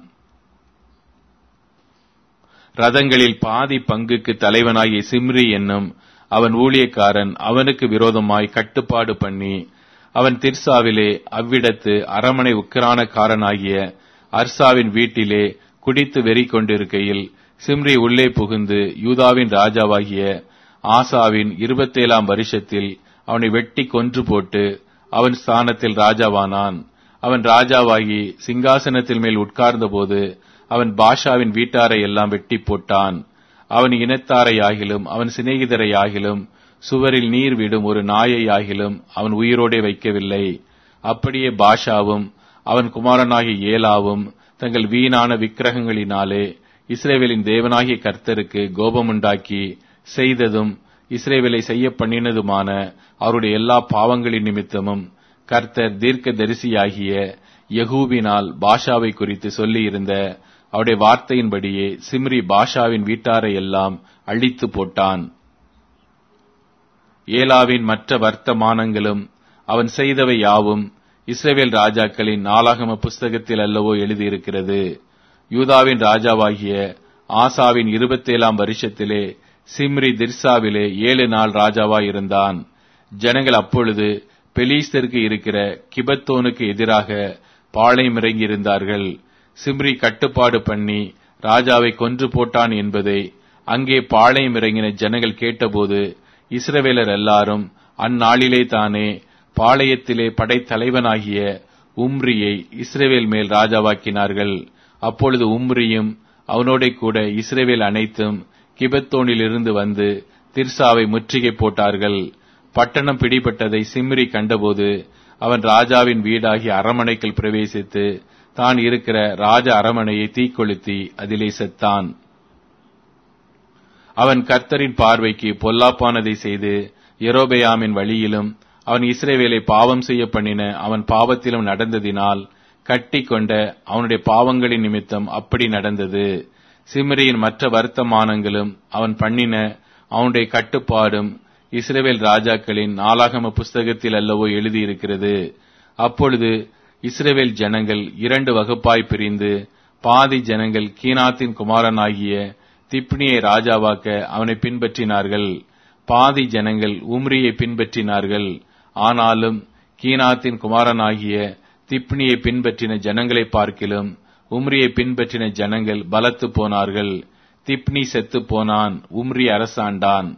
ரதங்களில் பாதி பங்குக்கு தலைவனாகிய சிம்ரி என்னும் அவன் ஊழியக்காரன் அவனுக்கு விரோதமாய் கட்டுப்பாடு பண்ணி அவன் திர்சாவிலே அவ்விடத்து அரமனை உக்கிரானக்காரனாகிய அர்சாவின் வீட்டிலே குடித்து வெறி கொண்டிருக்கையில் சிம்ரி உள்ளே புகுந்து யூதாவின் ராஜாவாகிய ஆசாவின் இருபத்தேழாம் வருஷத்தில் அவனை வெட்டி கொன்று போட்டு அவன் ஸ்தானத்தில் ராஜாவானான் அவன் ராஜாவாகி சிங்காசனத்தில் மேல் உட்கார்ந்தபோது அவன் பாஷாவின் வீட்டாரை எல்லாம் வெட்டி போட்டான் அவன் இனத்தாரையாகிலும் அவன் சிநேகிதரையாகிலும் சுவரில் நீர் விடும் ஒரு நாயையாகிலும் அவன் உயிரோடே வைக்கவில்லை அப்படியே பாஷாவும் அவன் குமாரனாகிய ஏலாவும் தங்கள் வீணான விக்கிரகங்களினாலே இஸ்ரேவேலின் தேவனாகிய கர்த்தருக்கு கோபமுண்டாக்கி செய்ததும் இஸ்ரேவேலை செய்ய பண்ணினதுமான அவருடைய எல்லா பாவங்களின் நிமித்தமும் கர்த்தர் தீர்க்க தரிசியாகிய யகூபினால் பாஷாவை குறித்து சொல்லியிருந்த அவருடைய வார்த்தையின்படியே சிம்ரி பாஷாவின் வீட்டாரை எல்லாம் அழித்து போட்டான் ஏலாவின் மற்ற வர்த்தமானங்களும் அவன் செய்தவை யாவும் இஸ்ரேவேல் ராஜாக்களின் நாளாகம புஸ்தகத்தில் அல்லவோ எழுதியிருக்கிறது யூதாவின் ராஜாவாகிய ஆசாவின் இருபத்தேழாம் வருஷத்திலே சிம்ரி திர்சாவிலே ஏழு நாள் ராஜாவாய் இருந்தான் ஜனங்கள் அப்பொழுது பெலீஸ்தருக்கு இருக்கிற கிபத்தோனுக்கு எதிராக பாளையம் இறங்கியிருந்தார்கள் சிம்ரி கட்டுப்பாடு பண்ணி ராஜாவை கொன்று போட்டான் என்பதை அங்கே பாளையம் இறங்கின ஜனங்கள் கேட்டபோது இஸ்ரவேலர் எல்லாரும் அந்நாளிலே தானே பாளையத்திலே படைத்தலைவனாகிய உம்ரியை இஸ்ரேவேல் மேல் ராஜாவாக்கினார்கள் அப்பொழுது உம்ரியும் அவனோட கூட இஸ்ரேவேல் அனைத்தும் கிபத்தோனிலிருந்து வந்து திர்சாவை முற்றுகை போட்டார்கள் பட்டணம் பிடிபட்டதை சிம்ரி கண்டபோது அவன் ராஜாவின் வீடாகிய அரமனைக்குள் பிரவேசித்து தான் இருக்கிற ராஜ அரமனையை தீக்கொளுத்தி அதிலே செத்தான் அவன் கர்த்தரின் பார்வைக்கு பொல்லாப்பானதை செய்து எரோபெயாமின் வழியிலும் அவன் இஸ்ரேவேலை பாவம் செய்ய பண்ணின அவன் பாவத்திலும் நடந்ததினால் கட்டி கொண்ட அவனுடைய பாவங்களின் நிமித்தம் அப்படி நடந்தது சிம்ரியின் மற்ற வர்த்தமானங்களும் அவன் பண்ணின அவனுடைய கட்டுப்பாடும் இஸ்ரேவேல் ராஜாக்களின் நாளாகம புஸ்தகத்தில் அல்லவோ எழுதியிருக்கிறது அப்பொழுது இஸ்ரேவேல் ஜனங்கள் இரண்டு வகுப்பாய் பிரிந்து பாதி ஜனங்கள் கீனாத்தின் குமாரனாகிய திப்னியை ராஜாவாக்க அவனை பின்பற்றினார்கள் பாதி ஜனங்கள் உம்ரியை பின்பற்றினார்கள் ஆனாலும் கீனாத்தின் குமாரனாகிய திப்னியை பின்பற்றின ஜனங்களை பார்க்கிலும் உம்ரியை பின்பற்றின ஜனங்கள் பலத்து போனார்கள் திப்னி செத்து போனான் உம்ரி அரசாண்டான்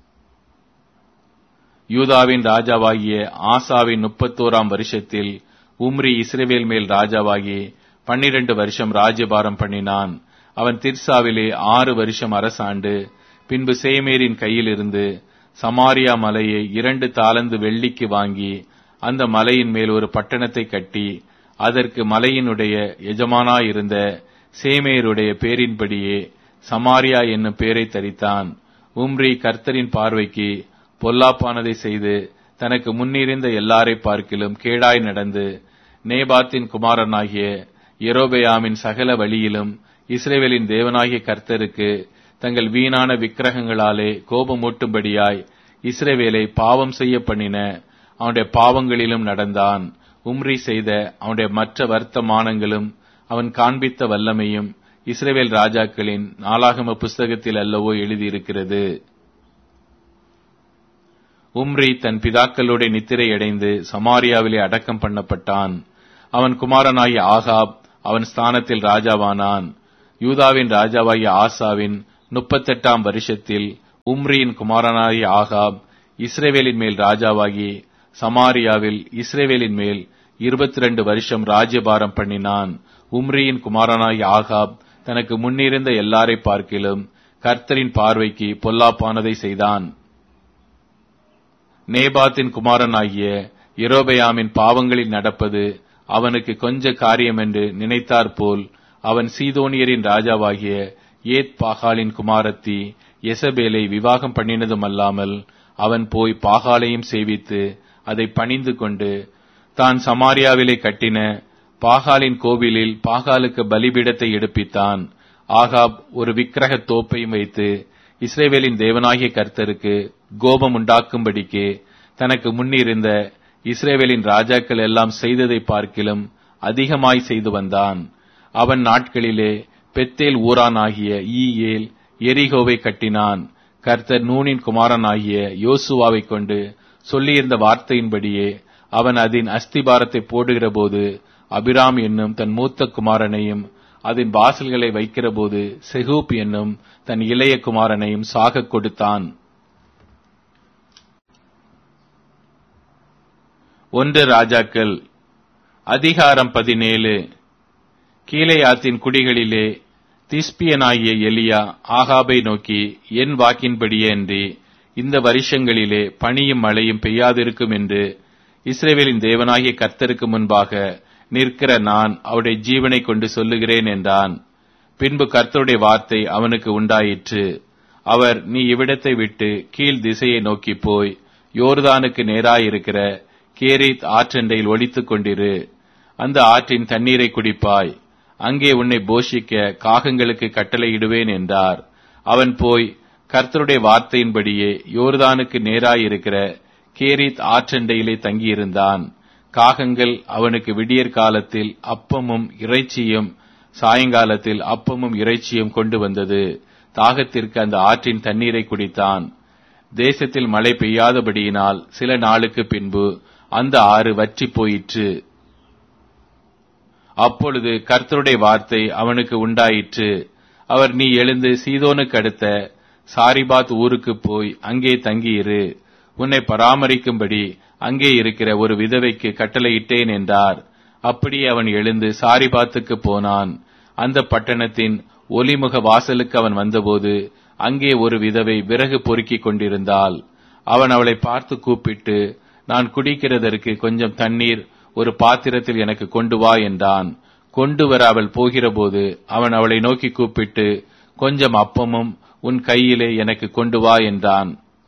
யூதாவின் ராஜாவாகிய ஆசாவின் முப்பத்தோராம் வருஷத்தில் உம்ரி இஸ்ரேவேல் மேல் ராஜாவாகி பன்னிரண்டு வருஷம் ராஜ்யபாரம் பண்ணினான் அவன் திர்சாவிலே ஆறு வருஷம் அரசாண்டு பின்பு சேமேரின் கையிலிருந்து சமாரியா மலையை இரண்டு தாளந்து வெள்ளிக்கு வாங்கி அந்த மலையின் மேல் ஒரு பட்டணத்தை கட்டி அதற்கு மலையினுடைய எஜமானாயிருந்த சேமேருடைய பேரின்படியே சமாரியா என்னும் பேரை தரித்தான் உம்ரி கர்த்தரின் பார்வைக்கு பொல்லாப்பானதை செய்து தனக்கு முன்னிருந்த எல்லாரை பார்க்கிலும் கேடாய் நடந்து நேபாத்தின் குமாரனாகிய எரோபெயாமின் சகல வழியிலும் இஸ்ரேவேலின் தேவனாகிய கர்த்தருக்கு தங்கள் வீணான விக்கிரகங்களாலே கோபமூட்டும்படியாய் இஸ்ரேவேலை பாவம் செய்ய பண்ணின அவனுடைய பாவங்களிலும் நடந்தான் உம்ரி செய்த அவனுடைய மற்ற வர்த்தமானங்களும் அவன் காண்பித்த வல்லமையும் இஸ்ரேவேல் ராஜாக்களின் நாளாகம புஸ்தகத்தில் அல்லவோ எழுதியிருக்கிறது உம்ரி தன் பிதாக்களோட நித்திரையடைந்து சமாரியாவிலே அடக்கம் பண்ணப்பட்டான் அவன் குமாரனாகிய ஆகாப் அவன் ஸ்தானத்தில் ராஜாவானான் யூதாவின் ராஜாவாகிய ஆசாவின் முப்பத்தெட்டாம் வருஷத்தில் உம்ரியின் குமாரனாகிய ஆகாப் இஸ்ரேவேலின் மேல் ராஜாவாகி சமாரியாவில் இஸ்ரேவேலின் மேல் இருபத்தி ரெண்டு வருஷம் ராஜ்யபாரம் பண்ணினான் உம்ரியின் குமாரனாகிய ஆகாப் தனக்கு முன்னிருந்த எல்லாரை பார்க்கிலும் கர்த்தரின் பார்வைக்கு பொல்லாப்பானதை செய்தான் நேபாத்தின் குமாரனாகிய எரோபயாமின் பாவங்களில் நடப்பது அவனுக்கு கொஞ்ச காரியம் என்று நினைத்தார் போல் அவன் சீதோனியரின் ராஜாவாகிய ஏத் பாகாலின் குமாரத்தி எசபேலை விவாகம் பண்ணினதுமல்லாமல் அவன் போய் பாகாலையும் சேவித்து அதை பணிந்து கொண்டு தான் சமாரியாவிலே கட்டின பாகாலின் கோவிலில் பாகாலுக்கு பலிபீடத்தை எடுப்பித்தான் ஆகாப் ஒரு விக்கிரக தோப்பையும் வைத்து இஸ்ரேவேலின் தேவனாகிய கர்த்தருக்கு கோபம் உண்டாக்கும்படிக்கு தனக்கு முன்னிருந்த இஸ்ரேவேலின் ராஜாக்கள் எல்லாம் செய்ததை பார்க்கிலும் அதிகமாய் செய்து வந்தான் அவன் நாட்களிலே பெத்தேல் ஊரான் ஆகிய ஈயேல் எரிகோவை கட்டினான் கர்த்தர் நூனின் குமாரனாகிய யோசுவாவை கொண்டு சொல்லியிருந்த வார்த்தையின்படியே அவன் அதன் அஸ்திபாரத்தை போடுகிற போது அபிராம் என்னும் தன் மூத்த குமாரனையும் அதன் வாசல்களை வைக்கிற போது செகூப் என்னும் தன் இளைய குமாரனையும் சாகக் கொடுத்தான் ஒன்று ராஜாக்கள் அதிகாரம் பதினேழு கீழையாத்தின் குடிகளிலே திஸ்பியனாகிய எலியா ஆகாபை நோக்கி என் வாக்கின்படியே அன்றி இந்த வருஷங்களிலே பனியும் மழையும் பெய்யாதிருக்கும் என்று இஸ்ரேவேலின் தேவனாகிய கர்த்தருக்கு முன்பாக நிற்கிற நான் அவருடைய ஜீவனை கொண்டு சொல்லுகிறேன் என்றான் பின்பு கர்த்தருடைய வார்த்தை அவனுக்கு உண்டாயிற்று அவர் நீ இவ்விடத்தை விட்டு கீழ் திசையை நோக்கி போய் யோர்தானுக்கு நேராயிருக்கிற கேரித் ஆற்றண்டையில் ஒழித்துக் கொண்டிரு அந்த ஆற்றின் தண்ணீரை குடிப்பாய் அங்கே உன்னை போஷிக்க காகங்களுக்கு கட்டளையிடுவேன் என்றார் அவன் போய் கர்த்தருடைய வார்த்தையின்படியே யோர்தானுக்கு நேராயிருக்கிற கேரித் ஆற்றண்டையிலே தங்கியிருந்தான் காகங்கள் அவனுக்கு விடியற் காலத்தில் அப்பமும் இறைச்சியும் சாயங்காலத்தில் அப்பமும் இறைச்சியும் கொண்டு வந்தது தாகத்திற்கு அந்த ஆற்றின் தண்ணீரை குடித்தான் தேசத்தில் மழை பெய்யாதபடியினால் சில நாளுக்கு பின்பு அந்த ஆறு வற்றி போயிற்று அப்பொழுது கர்த்தருடைய வார்த்தை அவனுக்கு உண்டாயிற்று அவர் நீ எழுந்து சீதோனுக்கு அடுத்த சாரிபாத் ஊருக்கு போய் அங்கே தங்கியிரு உன்னை பராமரிக்கும்படி அங்கே இருக்கிற ஒரு விதவைக்கு கட்டளையிட்டேன் என்றார் அப்படியே அவன் எழுந்து சாரிபாத்துக்கு போனான் அந்த பட்டணத்தின் ஒலிமுக வாசலுக்கு அவன் வந்தபோது அங்கே ஒரு விதவை விறகு பொறுக்கிக் கொண்டிருந்தாள் அவன் அவளை பார்த்து கூப்பிட்டு நான் குடிக்கிறதற்கு கொஞ்சம் தண்ணீர் ஒரு பாத்திரத்தில் எனக்கு கொண்டு வா என்றான் கொண்டு வர அவள் போகிறபோது அவன் அவளை நோக்கி கூப்பிட்டு கொஞ்சம் அப்பமும் உன் கையிலே எனக்கு கொண்டு வா என்றான்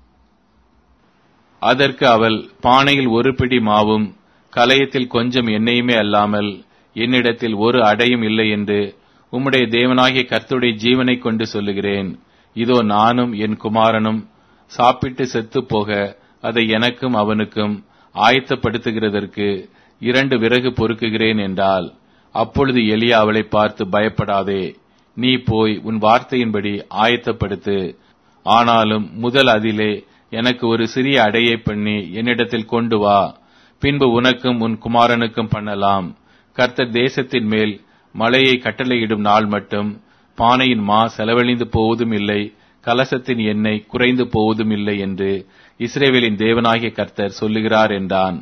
அதற்கு அவள் பானையில் ஒரு பிடி மாவும் கலயத்தில் கொஞ்சம் எண்ணெயுமே அல்லாமல் என்னிடத்தில் ஒரு அடையும் இல்லை என்று உம்முடைய தேவனாகிய கர்த்தருடைய ஜீவனை கொண்டு சொல்லுகிறேன் இதோ நானும் என் குமாரனும் சாப்பிட்டு செத்துப் போக அதை எனக்கும் அவனுக்கும் ஆயத்தப்படுத்துகிறதற்கு இரண்டு விறகு பொறுக்குகிறேன் என்றால் அப்பொழுது எலியா அவளை பார்த்து பயப்படாதே நீ போய் உன் வார்த்தையின்படி ஆயத்தப்படுத்து ஆனாலும் முதல் அதிலே எனக்கு ஒரு சிறிய அடையை பண்ணி என்னிடத்தில் கொண்டு வா பின்பு உனக்கும் உன் குமாரனுக்கும் பண்ணலாம் கர்த்தர் தேசத்தின் மேல் மழையை கட்டளையிடும் நாள் மட்டும் பானையின் மா செலவழிந்து போவதும் இல்லை கலசத்தின் எண்ணெய் குறைந்து போவதும் இல்லை என்று இஸ்ரேவேலின் தேவனாகிய கர்த்தர் சொல்லுகிறார் என்றான்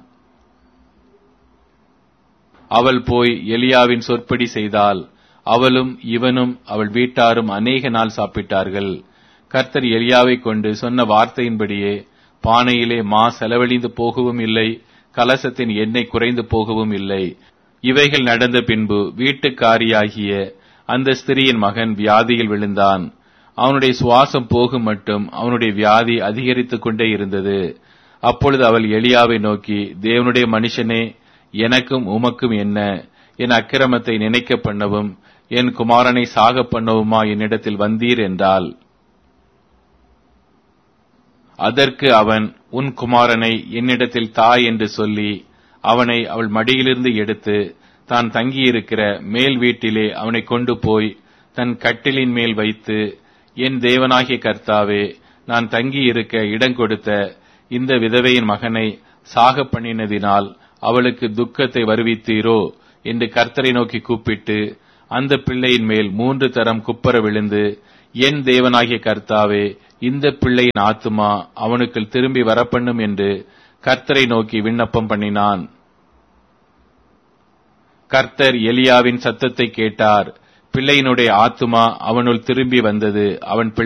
அவள் போய் எலியாவின் சொற்படி செய்தால் அவளும் இவனும் அவள் வீட்டாரும் அநேக நாள் சாப்பிட்டார்கள் கர்த்தர் எலியாவை கொண்டு சொன்ன வார்த்தையின்படியே பானையிலே மா செலவழிந்து போகவும் இல்லை கலசத்தின் எண்ணெய் குறைந்து போகவும் இல்லை இவைகள் நடந்த பின்பு வீட்டுக்காரியாகிய அந்த ஸ்திரியின் மகன் வியாதியில் விழுந்தான் அவனுடைய சுவாசம் போகும் மட்டும் அவனுடைய வியாதி அதிகரித்துக் கொண்டே இருந்தது அப்பொழுது அவள் எலியாவை நோக்கி தேவனுடைய மனுஷனே எனக்கும் உமக்கும் என்ன என் அக்கிரமத்தை நினைக்க பண்ணவும் என் குமாரனை சாக பண்ணவுமா என்னிடத்தில் வந்தீர் என்றாள் அதற்கு அவன் உன் குமாரனை என்னிடத்தில் தா என்று சொல்லி அவனை அவள் மடியிலிருந்து எடுத்து தான் தங்கியிருக்கிற மேல் வீட்டிலே அவனை கொண்டு போய் தன் கட்டிலின் மேல் வைத்து என் தேவனாகிய கர்த்தாவே நான் தங்கியிருக்க இடம் கொடுத்த இந்த விதவையின் மகனை சாக பண்ணினதினால் அவளுக்கு துக்கத்தை வருவித்தீரோ என்று கர்த்தரை நோக்கி கூப்பிட்டு அந்த பிள்ளையின் மேல் மூன்று தரம் குப்பர விழுந்து என் தேவனாகிய கர்த்தாவே இந்த பிள்ளையின் ஆத்துமா அவனுக்குள் திரும்பி வரப்பண்ணும் என்று கர்த்தரை நோக்கி விண்ணப்பம் பண்ணினான் கர்த்தர் எலியாவின் சத்தத்தை கேட்டார் பிள்ளையினுடைய ஆத்துமா அவனுள் திரும்பி வந்தது அவன் பிள்ளை